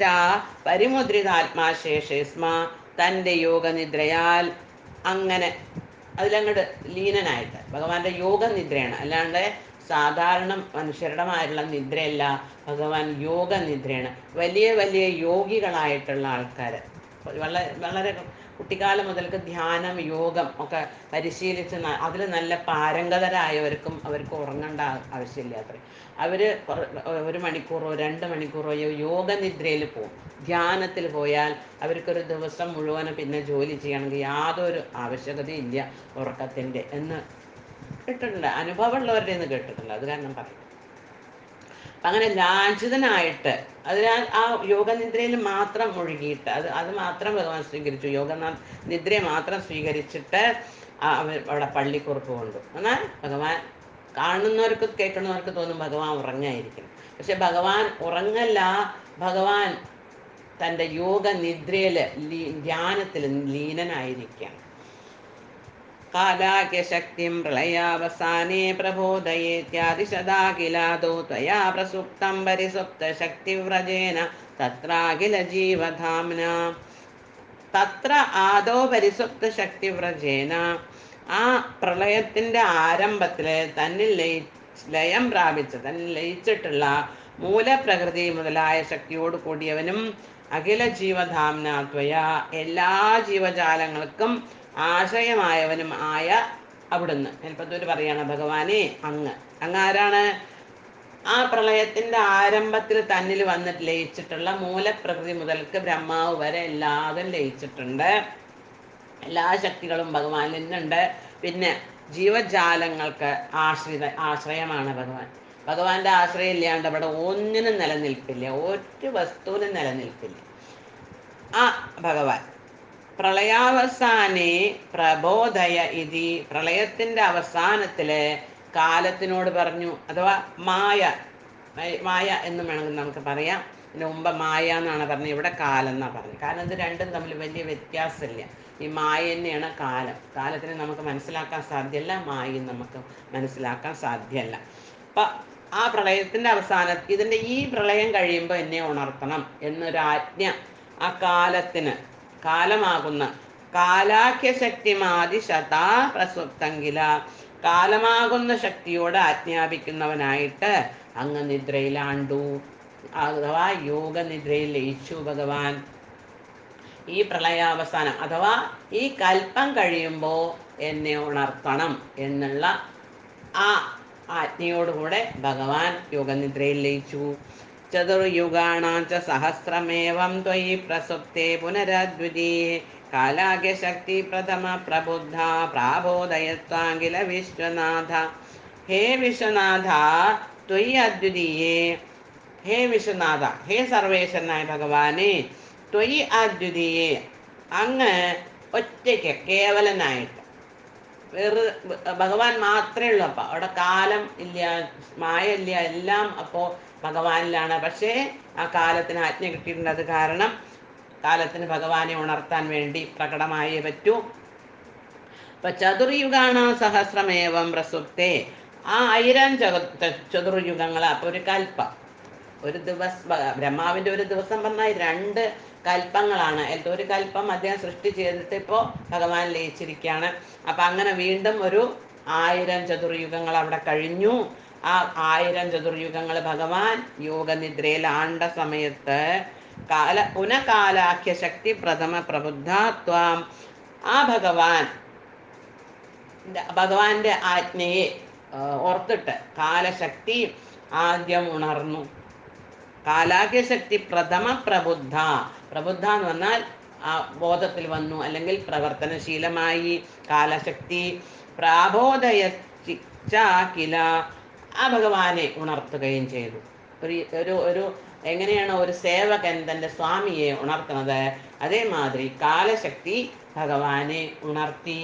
പരിമുദ്രിതാത്മാശേഷേസ്മ തൻ്റെ യോഗനിദ്രയാൽ അങ്ങനെ അതിലങ്ങോട്ട് ലീനനായിട്ട് ഭഗവാന്റെ യോഗനിദ്രയാണ് അല്ലാണ്ട് സാധാരണ മനുഷ്യരുടെമായിട്ടുള്ള നിദ്രയല്ല ഭഗവാൻ യോഗനിദ്രയാണ് വലിയ വലിയ യോഗികളായിട്ടുള്ള ആൾക്കാർ വളരെ വളരെ കുട്ടിക്കാലം മുതൽക്ക് ധ്യാനം യോഗം ഒക്കെ പരിശീലിച്ച് അതിൽ നല്ല പാരംഗതരായവർക്കും അവർക്ക് ഉറങ്ങേണ്ട ആ- ആവശ്യമില്ല അത്രേ അവർ ഒരു മണിക്കൂറോ രണ്ട് മണിക്കൂറോ യോ- യോഗനിദ്രയിൽ പോകും ധ്യാനത്തിൽ പോയാൽ അവർക്കൊരു ദിവസം മുഴുവനും പിന്നെ ജോലി ചെയ്യണമെങ്കിൽ യാതൊരു ആവശ്യകതയും ഇല്ല ഉറക്കത്തിൻ്റെ എന്ന് കേട്ടിട്ടുണ്ട് അനുഭവമുള്ളവരുടെ നിന്ന് കേട്ടിട്ടുണ്ട് അത് കാരണം പറയും അപ്പൊ അങ്ങനെ ലാഞ്ചിതനായിട്ട് അതിനാൽ ആ യോഗനിദ്രയിൽ മാത്രം മുഴുകിയിട്ട് അത് അത് മാത്രം ഭഗവാൻ സ്വീകരിച്ചു യോഗ ന- നിദ്രയെ മാത്രം സ്വീകരിച്ചിട്ട് ആ അവ- അവിടെ പള്ളിക്കുറുപ്പ് കൊണ്ടു എന്നാൽ ഭഗവാൻ കാണുന്നവർക്ക് കേൾക്കുന്നവർക്ക് തോന്നും ഭഗവാൻ ഉറങ്ങായിരിക്കും പക്ഷെ ഭഗവാൻ ഉറങ്ങല്ല ഭഗവാൻ തൻ്റെ യോഗ നിദ്രയിൽ ലീ ധ്യാനത്തിൽ ലീനനായിരിക്കുകയാണ് കാലാക്യശക്തിം പ്രളയാവസാനേ പ്രബോധയേത്യാദിശതാ കിലാദോ ത്വയാ പ്രസുപ്തം പരിസുപ്തശക്തിവ്രജേന തത്രാഖില ജീവധാംന തത്ര ആദോ പരിസുപ്ത ശക്തിവ്രജേന ആ പ്രളയത്തിന്റെ ആരംഭത്തില് തന്നിൽ ലയി ലയം പ്രാപിച്ച തന്നിൽ ലയിച്ചിട്ടുള്ള മൂലപ്രകൃതി മുതലായ ശക്തിയോട് കൂടിയവനും അഖില ജീവധാംന ത്വയ എല്ലാ ജീവജാലങ്ങൾക്കും ആശ്രയമായവനും ആയ അവിടുന്ന് എൽപ്പത്തൂര് പറയാണ് ഭഗവാനെ അങ്ങ് അങ്ങ് ആരാണ് ആ പ്രളയത്തിന്റെ ആരംഭത്തിൽ തന്നിൽ വന്നിട്ട് ലയിച്ചിട്ടുള്ള മൂലപ്രകൃതി മുതൽക്ക് ബ്രഹ്മാവ് വരെ എല്ലാതും ലയിച്ചിട്ടുണ്ട് എല്ലാ ശക്തികളും ഭഗവാനിൽ നിന്നുണ്ട് പിന്നെ ജീവജാലങ്ങൾക്ക് ആശ്രിത ആശ്രയമാണ് ഭഗവാൻ ഭഗവാന്റെ ആശ്രയം ഇല്ലാണ്ട് ഇവിടെ ഒന്നിനും നിലനിൽപ്പില്ല ഒരു വസ്തുവിനും നിലനിൽപ്പില്ല ആ ഭഗവാൻ പ്രളയാവസാനെ പ്രബോധയ ഇതി പ്രളയത്തിന്റെ അവസാനത്തില് കാലത്തിനോട് പറഞ്ഞു അഥവാ മായ മായ- മായ എന്ന് വേണമെങ്കിൽ നമുക്ക് പറയാം ഇതിന് മുമ്പ് മായ എന്നാണ് പറഞ്ഞത് ഇവിടെ കാലം എന്നാ പറഞ്ഞത് കാരണം ഇത് രണ്ടും തമ്മിൽ വലിയ വ്യത്യാസമില്ല ഈ മായ തന്നെയാണ് കാലം കാലത്തിനെ നമുക്ക് മനസ്സിലാക്കാൻ സാധ്യമല്ല മായയും നമുക്ക് മനസ്സിലാക്കാൻ സാധ്യമല്ല അപ്പൊ ആ പ്രളയത്തിന്റെ അവസാനം ഇതിന്റെ ഈ പ്രളയം കഴിയുമ്പോൾ എന്നെ ഉണർത്തണം എന്നൊരു ആജ്ഞ ആ കാലത്തിന് കാലമാകുന്ന കാലാഖ്യ ശക്തിമാതി ശതാ പ്രസുപ്തങ്കില കാലമാകുന്ന ശക്തിയോട് ആജ്ഞാപിക്കുന്നവനായിട്ട് അങ്ങ് നിദ്രയിലാണ്ടു അഥവാ യോഗനിദ്രയിൽ ലയിച്ചു ഭഗവാൻ ഈ പ്രളയാവസാനം അഥവാ ഈ കൽപ്പം കഴിയുമ്പോൾ എന്നെ ഉണർത്തണം എന്നുള്ള ആ ആജ്ഞയോടുകൂടെ ഭഗവാൻ യോഗനിദ്രയിൽ ലയിച്ചു ചതുർയുഗാണാച്ച സഹസ്രമേവം ത്വയി പ്രസുപ്തേ പുനരദ്വിതീയേ കാലാഗ്യശക്തി പ്രഥമ പ്രബുദ്ധ പ്രാബോധയത്വാങ്കില വിശ്വനാഥ ഹേ വിശ്വനാഥ ത്വയി അദ്വിതീയേ ഹേ വിശ്വനാഥ ഹേ സർവേശ്വരനായ ഭഗവാനെ ത്വയി അദ്വിതീയേ അങ്ങ് ഒറ്റയ്ക്ക് കേവലനായിട്ട് വേറെ ഭഗവാൻ മാത്രമേ ഉള്ളൂ അപ്പൊ അവിടെ കാലം ഇല്ല മായ ഇല്ല എല്ലാം അപ്പോ ഭഗവാനിലാണ് പക്ഷേ ആ കാലത്തിന് ആജ്ഞ കിട്ടിയിട്ടുണ്ട് അത് കാരണം കാലത്തിന് ഭഗവാനെ ഉണർത്താൻ വേണ്ടി പ്രകടമായേ പറ്റൂ അപ്പൊ ചതുർയുഗാണ് സഹസ്രമേവം പ്രസുപ്തേ ആ ആയിരം ചതു- ച- ചതുർയുഗങ്ങൾ അപ്പൊ ഒരു കൽപ്പം ഒരു ദിവസം ബ്രഹ്മാവിന്റെ ഒരു ദിവസം പറഞ്ഞാൽ രണ്ട് കൽപ്പങ്ങളാണ് അതിലത്തെ ഒരു കൽപ്പം അദ്ദേഹം സൃഷ്ടി ചെയ്തിട്ട് ഇപ്പോൾ ഭഗവാൻ ലയിച്ചിരിക്കുകയാണ് അപ്പൊ അങ്ങനെ വീണ്ടും ഒരു ആയിരം ചതുർയുഗങ്ങൾ അവിടെ കഴിഞ്ഞു ആ ആയിരം ചതുർയുഗങ്ങൾ ഭഗവാൻ യോഗനിദ്രയിൽ ആണ്ട സമയത്ത് കാല പുനഃകാലാഖ്യ ശക്തി പ്രഥമ പ്രബുദ്ധാത്വാം ആ ഭഗവാൻ ഭഗവാന്റെ ആജ്ഞയെ ആ, ഓർത്തിട്ട് കാലശക്തി ആദ്യം ഉണർന്നു കാലാഗ്യശക്തി പ്രഥമ പ്രബുദ്ധ പ്രബുദ്ധ എന്ന് പറഞ്ഞാൽ ആ ബോധത്തിൽ വന്നു അല്ലെങ്കിൽ പ്രവർത്തനശീലമായി കാലശക്തി പ്രാബോധയച്ചില ആ ഭഗവാനെ ഉണർത്തുകയും ചെയ്തു ഒരു ഒരു ഒരു എങ്ങനെയാണ് ഒരു സേവകൻ തൻ്റെ സ്വാമിയെ ഉണർത്തുന്നത് അതേമാതിരി കാലശക്തി ഭഗവാനെ ഉണർത്തി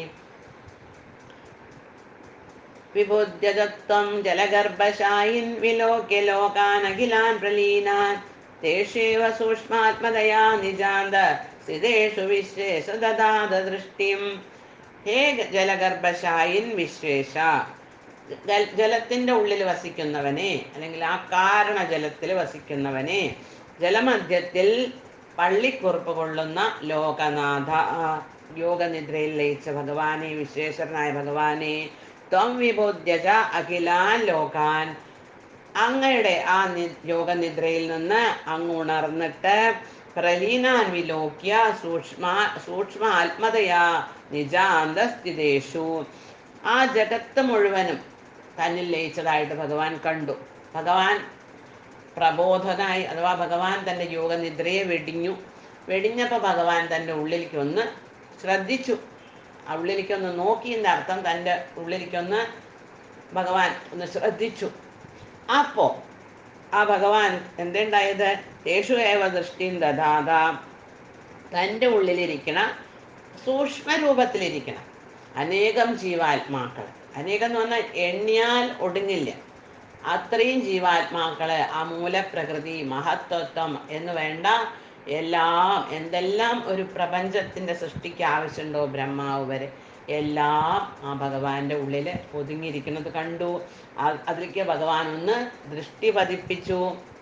വിബുദ്ധ്യതത്വം ജലഗർഭശായിൻ വിലോക്യ ലോകാനഖിലാൻ പ്രലീനാൻ തേഷേവ സൂക്ഷ്മാത്മതയാ നിജാന്ത സ്ഥിതേഷു വിശ്വേശ ദദാത ദൃഷ്ടിം ഹേ ജലഗർഭശായിൻ വിശ്വേശ ജൽ- ജലത്തിന്റെ ഉള്ളിൽ വസിക്കുന്നവനെ അല്ലെങ്കിൽ ആ കാരണ ജലത്തിൽ വസിക്കുന്നവനെ ജലമധ്യത്തിൽ പള്ളിക്കുറുപ്പ് കൊള്ളുന്ന ലോകനാഥ ആ, യോഗനിദ്രയിൽ ലയിച്ച ഭഗവാനെ വിശ്വേശ്വരനായ ഭഗവാനെ ത്വം വിബോധ്യജ അഖിലാൻ ലോകാൻ അങ്ങയുടെ ആ നി യോഗനിദ്രയിൽ നിന്ന് അങ്ങ് ഉണർന്നിട്ട് പ്രലീനാൻ വിലോക്യ സൂക്ഷ്മ സൂക്ഷ്മ ആത്മതയാ നിജാന്തസ്ഥിതേഷു ആ ജഗത്ത് മുഴുവനും തന്നിൽ ലയിച്ചതായിട്ട് ഭഗവാൻ കണ്ടു ഭഗവാൻ പ്രബോധനായി അഥവാ ഭഗവാൻ തൻ്റെ യോഗനിദ്രയെ വെടിഞ്ഞു വെടിഞ്ഞപ്പോൾ ഭഗവാൻ തൻ്റെ ഉള്ളിലേക്ക് ഒന്ന് ശ്രദ്ധിച്ചു ആ ഉള്ളിലേക്ക് ഒന്ന് നോക്കിയതിൻ്റെ അർത്ഥം തൻ്റെ ഉള്ളിലേക്കൊന്ന് ഭഗവാൻ ഒന്ന് ശ്രദ്ധിച്ചു അപ്പോ ആ ഭഗവാൻ എന്തുണ്ടായത് യേശു ഏവ ദൃഷ്ടിയും ദധാത തൻ്റെ ഉള്ളിലിരിക്കണ സൂക്ഷ്മരൂപത്തിലിരിക്കണം അനേകം ജീവാത്മാക്കൾ അനേകം എന്ന് പറഞ്ഞാൽ എണ്ണിയാൽ ഒടുങ്ങില്ല അത്രയും ജീവാത്മാക്കള് ആ മൂലപ്രകൃതി മഹത്വത്വം എന്ന് വേണ്ട എല്ലാം എന്തെല്ലാം ഒരു പ്രപഞ്ചത്തിന്റെ സൃഷ്ടിക്ക് ആവശ്യമുണ്ടോ ബ്രഹ്മാവ് വരെ എല്ലാം ആ ഭഗവാന്റെ ഉള്ളിൽ ഒതുങ്ങിയിരിക്കുന്നത് കണ്ടു ആ- അതിലേക്ക് ഭഗവാൻ ഒന്ന് ദൃഷ്ടി പതിപ്പിച്ചു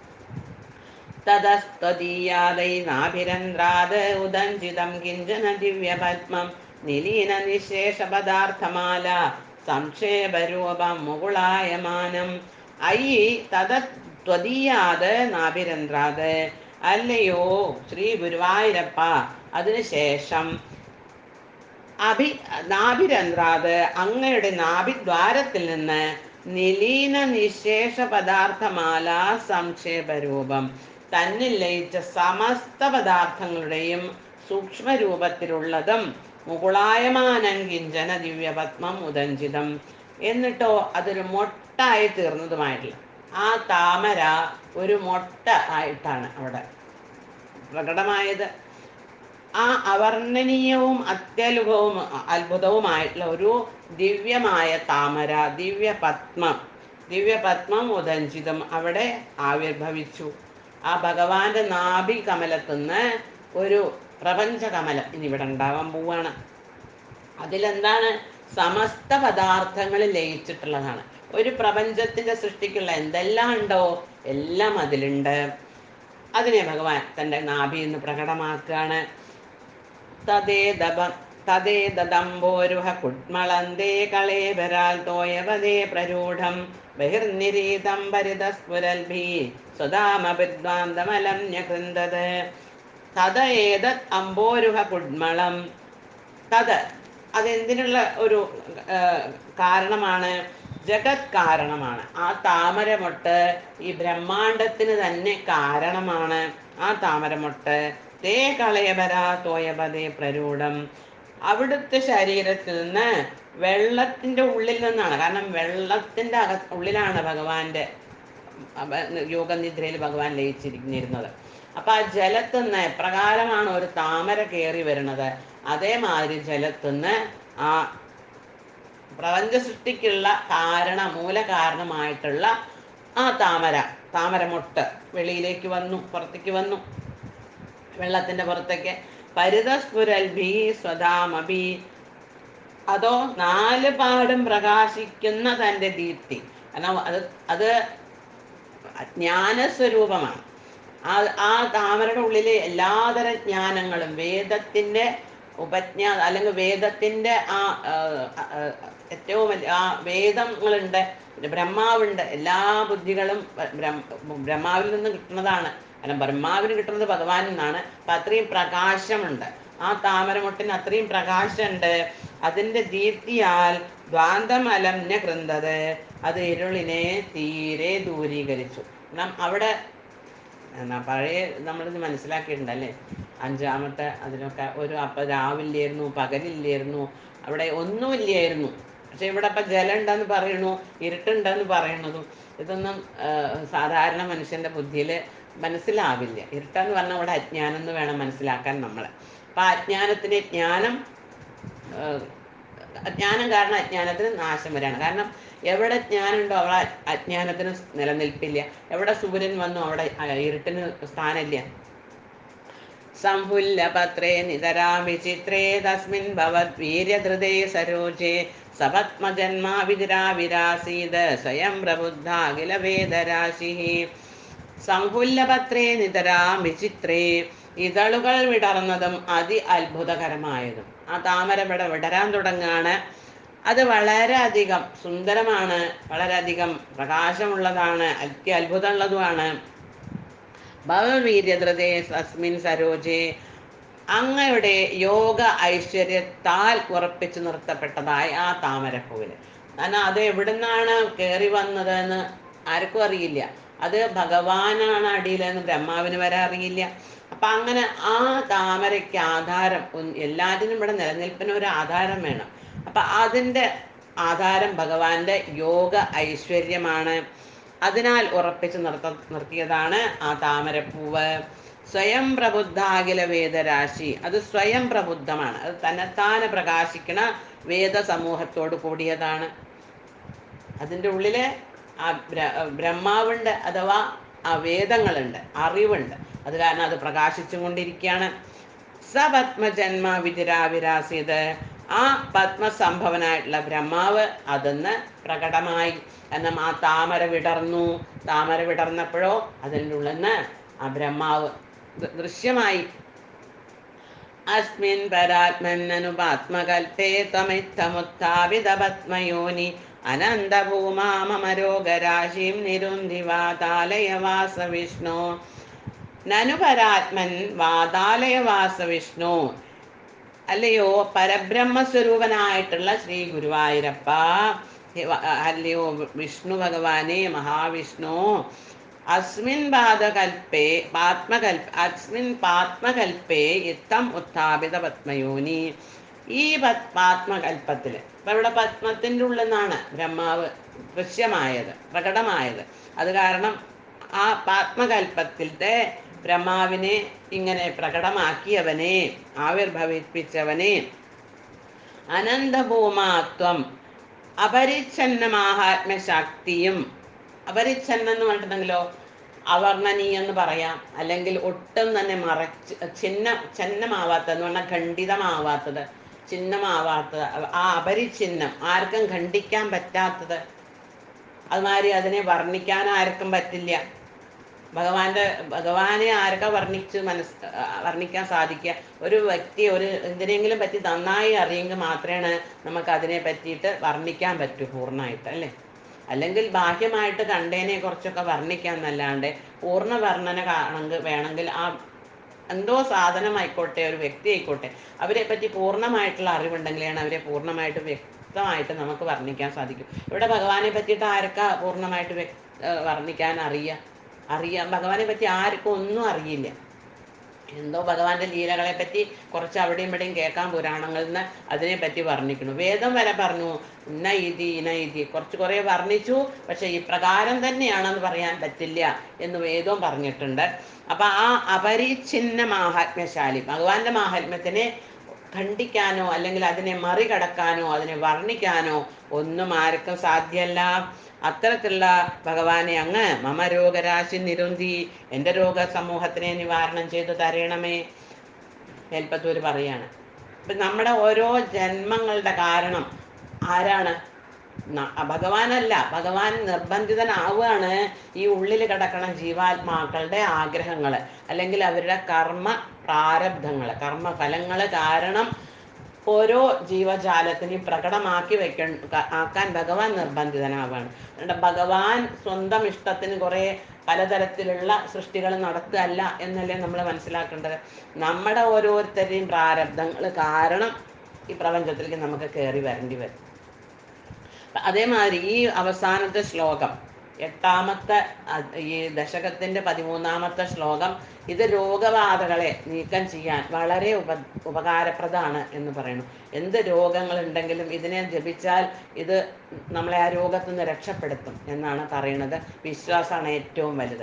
തതസ്ത്വദീയാദൈനാഭിരന്ദ്രാത് ഉദഞ്ചിതം കിഞ്ചന ദിവ്യപത്മം നിലീന നിശേഷപദാർത്ഥമാല സംക്ഷേപരൂപം മുകുളായമാനം അയ്യി തതത്വദീയാത് നാഭിരന്ദ്രാത് അല്ലയോ ശ്രീ ഗുരുവായൂരപ്പ അതിനുശേഷം അഭി നാഭിരന്ത്രാത് അങ്ങയുടെ നാഭിദ്വാരത്തിൽ നിന്ന് നിലീന നിശേഷ പദാർത്ഥമാല സംക്ഷേപരൂപം തന്നിൽ ലയിച്ച സമസ്ത പദാർത്ഥങ്ങളുടെയും സൂക്ഷ്മരൂപത്തിലുള്ളതും മുകുളായമാനം കിഞ്ചന ദിവ്യപത്മം ഉദഞ്ചിതം എന്നിട്ടോ അതൊരു മൊട്ടായി തീർന്നതുമായിട്ടില്ല ആ താമര ഒരു മൊട്ട ആയിട്ടാണ് അവിടെ പ്രകടമായത് ആ അവർണ്ണനീയവും അത്യത്ഭുതവും അത്ഭുതവുമായിട്ടുള്ള ഒരു ദിവ്യമായ താമര ദിവ്യപത്മം ദിവ്യപത്മം ഉദഞ്ചിതം അവിടെ ആവിർഭവിച്ചു ആ ഭഗവാന്റെ നാഭി കമലത്തുനിന്ന് ഒരു പ്രപഞ്ച കമലം ഇനി ഇവിടെ ഉണ്ടാവാൻ പോവാണ് അതിലെന്താണ് സമസ്ത പദാർത്ഥങ്ങളിൽ ലയിച്ചിട്ടുള്ളതാണ് ഒരു പ്രപഞ്ചത്തിന്റെ സൃഷ്ടിക്കുള്ള എന്തെല്ലാം ഉണ്ടോ എല്ലാം അതിലുണ്ട് അതിനെ ഭഗവാൻ തൻ്റെ നാഭി എന്ന് പ്രകടമാക്കുകയാണ് തദേദപ തദേദംബോരുഹ കുട്മളന്തേ കളേബരാൽ തോയവദേ പ്രരൂഢം ബഹിർനിരീതം പരിതസ്ഫുരൽഭി സ്വതാമഭിദ്വാന്തമലം ന്യകൃന്ദത് തത ഏതത് അമ്പോരുഹ കുഡ്മളം തത് അതെന്തിനുള്ള ഒരു ആ, കാരണമാണ് ജഗത് കാരണമാണ് ആ താമരമൊട്ട് ഈ ബ്രഹ്മാണ്ടത്തിന് തന്നെ കാരണമാണ് ആ താമരമൊട്ട് തേ കളയപര തോയപതേ പ്രരൂഢം അവിടുത്തെ ശരീരത്തിൽ നിന്ന് വെള്ളത്തിന്റെ ഉള്ളിൽ നിന്നാണ് കാരണം വെള്ളത്തിന്റെ അക ഉള്ളിലാണ് ഭഗവാന്റെ അപ- യോഗനിദ്രയിൽ ഭഗവാൻ ലയിച്ചിരിക്കുന്നത് അപ്പൊ ആ ജലത്തുനിന്ന് എപ്രകാരമാണ് ഒരു താമര കയറി വരുന്നത് അതേമാതിരി ജലത്തുനിന്ന് ആ പ്രപഞ്ച സൃഷ്ടിക്കുള്ള കാരണ മൂല കാരണമായിട്ടുള്ള ആ താമര താമരമൊട്ട് വെളിയിലേക്ക് വന്നു പുറത്തേക്ക് വന്നു വെള്ളത്തിന്റെ പുറത്തേക്ക് പരിതസ്ഫുരൽഭി സ്വതാമഭി അതോ നാല് പാടും പ്രകാശിക്കുന്ന തൻ്റെ ദീപ്തി കാരണം അത് അത് ജ്ഞാനസ്വരൂപമാണ് ആ ആ താമരയുടെ ഉള്ളിലെ എല്ലാതര ജ്ഞാനങ്ങളും വേദത്തിന്റെ ഉപജ്ഞാ അല്ലെങ്കിൽ വേദത്തിന്റെ ആ ആ, ആ, ഏറ്റവും വലിയ ആ വേദങ്ങളുണ്ട് പിന്നെ ബ്രഹ്മാവുണ്ട് എല്ലാ ബുദ്ധികളും ബ- ബ്രഹ്മ- ബ്രഹ്മാവിൽ നിന്ന് കിട്ടുന്നതാണ് കാരണം ബ്രഹ്മാവിന് കിട്ടുന്നത് ഭഗവാനിൽ നിന്നാണ് അപ്പൊ അത്രയും പ്രകാശമുണ്ട് ആ താമരമുട്ടിന് അത്രയും പ്രകാശമുണ്ട് അതിന്റെ ദീപ്തിയാൽ ദ്വാന്തമലംന കൃന്തത് അത് ഇരുളിനെ തീരെ ദൂരീകരിച്ചു കാരണം അവിടെ എന്നാ പഴയ നമ്മളിത് മനസ്സിലാക്കിയിട്ടുണ്ടല്ലേ അഞ്ചാമത്തെ അതിനൊക്കെ ഒരു അപ്പൊ രാവിലെയായിരുന്നു പകലില്ലായിരുന്നു അവിടെ ഒന്നുമില്ലായിരുന്നു പക്ഷെ ഇവിടെ ഇപ്പൊ ജലം ഉണ്ടെന്ന് പറയണു ഇരുട്ടുണ്ടെന്ന് പറയണതും ഇതൊന്നും ആ, സാധാരണ മനുഷ്യന്റെ ബുദ്ധിയിൽ മനസ്സിലാവില്ല ഇരുട്ടെന്ന് പറഞ്ഞാൽ ഇവിടെ അജ്ഞാനം എന്ന് വേണം മനസ്സിലാക്കാൻ നമ്മളെ അപ്പൊ ആ അജ്ഞാനത്തിന് ജ്ഞാനം ആ, അജ്ഞാനം കാരണം അജ്ഞാനത്തിന് നാശം വരാണ് കാരണം എവിടെ ജ്ഞാനമുണ്ടോ അവിടെ അജ്ഞാനത്തിന് നിലനിൽപ്പില്ല എവിടെ സൂര്യൻ വന്നു അവിടെ ആ ഇരുട്ടിന് സ്ഥാനമില്ല സംഫുല്ലപത്രേ നിതരാം വിചിത്രേ തസ്മിൻ ഭവത് വീര്യധൃതേ സരോജേ സപത്മജന്മാ വിരാവിരാസീത് സ്വയം പ്രബുദ്ധാഖില വേദരാശി സംഫുല്ലപത്രേ നിതരാം വിചിത്രേ ഇതളുകൾ വിടർന്നതും അതി അത്ഭുതകരമായതും ആ താമര ഇവിടെ വിടരാൻ തുടങ്ങാണ് അത് വളരെയധികം സുന്ദരമാണ് വളരെയധികം പ്രകാശമുള്ളതാണ് അത്യത്ഭുതമുള്ളതുമാണ് ഭവവീര്യദ്രതേ തസ്മിൻ സരോജേ അങ്ങയുടെ യോഗ ഐശ്വര്യത്താൽ ഉറപ്പിച്ചു നിർത്തപ്പെട്ടതായ ആ താമരപ്പൂവില് കാരണം അത് എവിടുന്നാണ് കയറി വന്നതെന്ന് ആർക്കും അറിയില്ല അത് ഭഗവാനാണ് അടിയിലെന്ന് ബ്രഹ്മാവിന് വരെ അറിയില്ല അപ്പൊ അങ്ങനെ ആ താമരയ്ക്ക് ആധാരം ഒന്ന് എല്ലാറ്റിനും ഇവിടെ നിലനിൽപ്പിന് ഒരു ആധാരം വേണം അപ്പൊ അതിന്റെ ആധാരം ഭഗവാന്റെ യോഗ ഐശ്വര്യമാണ് അതിനാൽ ഉറപ്പിച്ച് നിർത്ത നിർത്തിയതാണ് ആ താമരപ്പൂവ് സ്വയം പ്രബുദ്ധാകില വേദരാശി അത് സ്വയം പ്രബുദ്ധമാണ് അത് തന്നെത്താനെ പ്രകാശിക്കണ വേദ സമൂഹത്തോട് കൂടിയതാണ് അതിൻ്റെ ഉള്ളില് ആ ബ്ര- ബ്രഹ്മാവുണ്ട് അഥവാ ആ വേദങ്ങളുണ്ട് അറിവുണ്ട് അത് കാരണം അത് പ്രകാശിച്ചും കൊണ്ടിരിക്കുകയാണ് സപത്മജന്മ വിതിരാവിരാസിത് ആ പത്മസംഭവനായിട്ടുള്ള ബ്രഹ്മാവ് അതെന്ന് പ്രകടമായി കാരണം ആ താമര വിടർന്നു താമര വിടർന്നപ്പോഴോ അതിൻ്റെ ഉള്ളിൽ നിന്ന് ആ ബ്രഹ്മാവ് ദൃ- ദൃശ്യമായി അസ്മിൻ പരാത്മന്നനുപാത്മകൽപേ ത്വമിത്തമുത്ഥാപിതപത്മയോനി അനന്തഭൂമാമരോഗരാശിം നിരുന്ധി വാതാലയവാസ വിഷ്ണു നനു പരാത്മൻ വാതാലയവാസ വിഷ്ണു അല്ലയോ പരബ്രഹ്മസ്വരൂപനായിട്ടുള്ള ശ്രീ ഗുരുവായൂരപ്പ ഹേ വ- അല്ലയോ വിഷ്ണു ഭഗവാനെ മഹാവിഷ്ണു അസ്മിൻ പാദകൽപ്പേ പാത്മകൽപ അസ്മിൻ പാത്മകൽപ്പേ ഇത്തം ഉത്ഥാപിത പത്മയോനി ഈ പത് പാത്മകൽപ്പത്തിൽ ഇപ്പം ഇവിടെ പത്മത്തിൻ്റെ ഉള്ളിൽ നിന്നാണ് ബ്രഹ്മാവ് ദൃശ്യമായത് പ്രകടമായത് അത് കാരണം ആ പാത്മകൽപ്പത്തിലത്തെ ബ്രഹ്മാവിനെ ഇങ്ങനെ പ്രകടമാക്കിയവനെ ആവിർഭവിപ്പിച്ചവനെ അനന്തഭൂമാത്വം അപരിച്ഛന്ന മാഹാത്മ്യശക്തിയും അപരിച്ഛന്നം എന്ന് പറഞ്ഞിട്ടുണ്ടെങ്കിലോ അവർണ്ണനീയം എന്ന് പറയാം അല്ലെങ്കിൽ ഒട്ടും തന്നെ മറച്ച് ചിഹ്ന ഛന്നമാവാത്തത് എന്ന് പറഞ്ഞാൽ ഖണ്ഡിതമാവാത്തത് ചിഹ്നമാവാത്തത് ആ അപരിച്ഛിന്നം ആർക്കും ഖണ്ഡിക്കാൻ പറ്റാത്തത് അതുമാതിരി അതിനെ വർണ്ണിക്കാൻ ആർക്കും പറ്റില്ല ഭഗവാന്റെ ഭഗവാനെ ആരൊക്കെ വർണ്ണിച്ച് മനസ് ആ, വർണ്ണിക്കാൻ സാധിക്കുക ഒരു വ്യക്തി ഒരു എന്തിനെങ്കിലും പറ്റി നന്നായി അറിയെങ്കിൽ മാത്രമേ നമുക്ക് അതിനെ പറ്റിയിട്ട് വർണ്ണിക്കാൻ പറ്റൂ പൂർണ്ണമായിട്ട് അല്ലേ അല്ലെങ്കിൽ ബാഹ്യമായിട്ട് കണ്ടതിനെ കുറിച്ചൊക്കെ വർണ്ണിക്കാൻ എന്നല്ലാണ്ട് പൂർണ്ണ വർണ്ണന കാണുമെങ്കിൽ വേണമെങ്കിൽ ആ എന്തോ സാധനമായിക്കോട്ടെ ഒരു വ്യക്തി ആയിക്കോട്ടെ അവരെ പറ്റി പൂർണ്ണമായിട്ടുള്ള അറിവുണ്ടെങ്കിലാണ് അവരെ പൂർണ്ണമായിട്ട് വ്യക്തമായിട്ട് നമുക്ക് വർണ്ണിക്കാൻ സാധിക്കും ഇവിടെ ഭഗവാനെ പറ്റിയിട്ട് ആർക്കാ പൂർണ്ണമായിട്ട് വ്യക് ഏർ വർണ്ണിക്കാൻ അറിയുക അറിയാം ഭഗവാനെ പറ്റി ആർക്കും ഒന്നും അറിയില്ല എന്തോ ഭഗവാന്റെ ലീലകളെ പറ്റി കുറച്ച് അവിടെയും ഇവിടെയും കേൾക്കാൻ പുരാണങ്ങളിൽ നിന്ന് അതിനെപ്പറ്റി വർണ്ണിക്കുന്നു വേദം വരെ പറഞ്ഞു ഇന്ന ഇതി ഇന ഇതി കുറച്ച് കുറേ വർണ്ണിച്ചു പക്ഷെ ഈ പ്രകാരം തന്നെയാണെന്ന് പറയാൻ പറ്റില്ല എന്ന് വേദവും പറഞ്ഞിട്ടുണ്ട് അപ്പൊ ആ അപരിച്ഛിന്ന മാഹാത്മ്യശാലി ഭഗവാന്റെ മാഹാത്മ്യത്തിനെ ഖണ്ഡിക്കാനോ അല്ലെങ്കിൽ അതിനെ മറികടക്കാനോ അതിനെ വർണ്ണിക്കാനോ ഒന്നും ആർക്കും സാധ്യമല്ല അത്തരത്തിലുള്ള ഭഗവാനെ അങ്ങ് മമ രോഗരാശി നിരുന്തി എൻ്റെ രോഗ സമൂഹത്തിനെ നിവാരണം ചെയ്തു തരണമേ മേൽപ്പത്തൂര് പറയാണ് ഇപ്പം നമ്മുടെ ഓരോ ജന്മങ്ങളുടെ കാരണം ആരാണ് ന- ഭഗവാനല്ല ഭഗവാൻ നിർബന്ധിതനാവുകയാണ് ഈ ഉള്ളിൽ കിടക്കണ ജീവാത്മാക്കളുടെ ആഗ്രഹങ്ങൾ അല്ലെങ്കിൽ അവരുടെ കർമ്മ പ്രാരബ്ധങ്ങൾ കർമ്മഫലങ്ങൾ കാരണം ഓരോ ജീവജാലത്തിനെയും പ്രകടമാക്കി വെക്ക ആക്കാൻ ഭഗവാൻ നിർബന്ധിതനാവുകയാണ് അതുകൊണ്ട് ഭഗവാൻ സ്വന്തം ഇഷ്ടത്തിന് കുറേ പലതരത്തിലുള്ള സൃഷ്ടികൾ നടത്തുകയല്ല എന്നല്ലേ നമ്മൾ മനസ്സിലാക്കേണ്ടത് നമ്മുടെ ഓരോരുത്തരുടെയും പ്രാരബ്ധങ്ങൾ കാരണം ഈ പ്രപഞ്ചത്തിലേക്ക് നമുക്ക് കയറി വരേണ്ടി വരും അതേമാതിരി ഈ അവസാനത്തെ ശ്ലോകം എട്ടാമത്തെ അ- ഈ ദശകത്തിന്റെ പതിമൂന്നാമത്തെ ശ്ലോകം ഇത് രോഗബാധകളെ നീക്കം ചെയ്യാൻ വളരെ ഉപ ഉപകാരപ്രദമാണ് എന്ന് പറയുന്നു എന്ത് രോഗങ്ങളുണ്ടെങ്കിലും ഇതിനെ ജപിച്ചാൽ ഇത് നമ്മളെ ആ രോഗത്തിൽ നിന്ന് രക്ഷപ്പെടുത്തും എന്നാണ് പറയുന്നത് വിശ്വാസമാണ് ഏറ്റവും വലുത്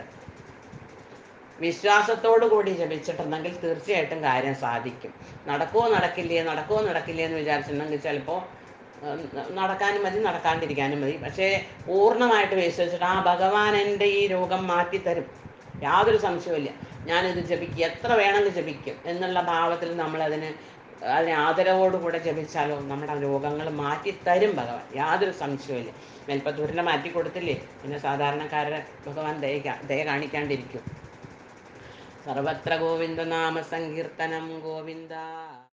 വിശ്വാസത്തോടു കൂടി ജപിച്ചിട്ടുണ്ടെങ്കിൽ തീർച്ചയായിട്ടും കാര്യം സാധിക്കും നടക്കുമോ നടക്കില്ലേ നടക്കുമോ നടക്കില്ലേ എന്ന് വിചാരിച്ചിട്ടുണ്ടെങ്കിൽ ചിലപ്പോൾ നടക്കാനും മതി നടക്കാണ്ടിരിക്കാനും മതി പക്ഷേ പൂർണ്ണമായിട്ട് വിശ്വസിച്ചിട്ട് ആ ഭഗവാൻ എൻ്റെ ഈ രോഗം മാറ്റിത്തരും യാതൊരു സംശയവുമില്ല ഞാനിത് ജപിക്കും എത്ര വേണമെങ്കിൽ ജപിക്കും എന്നുള്ള ഭാവത്തിൽ നമ്മളതിന് അതിനെ ആദരവോടുകൂടെ ജപിച്ചാലോ നമ്മുടെ രോഗങ്ങൾ മാറ്റിത്തരും ഭഗവാൻ യാതൊരു സംശയവുമില്ല മേൽപ്പത്തൂരിനെ മാറ്റി കൊടുത്തില്ലേ പിന്നെ സാധാരണക്കാരെ ഭഗവാൻ ദയ കാ- ദയ കാണിക്കാണ്ടിരിക്കും സർവത്ര ഗോവിന്ദ നാമ സങ്കീർത്തനം ഗോവിന്ദ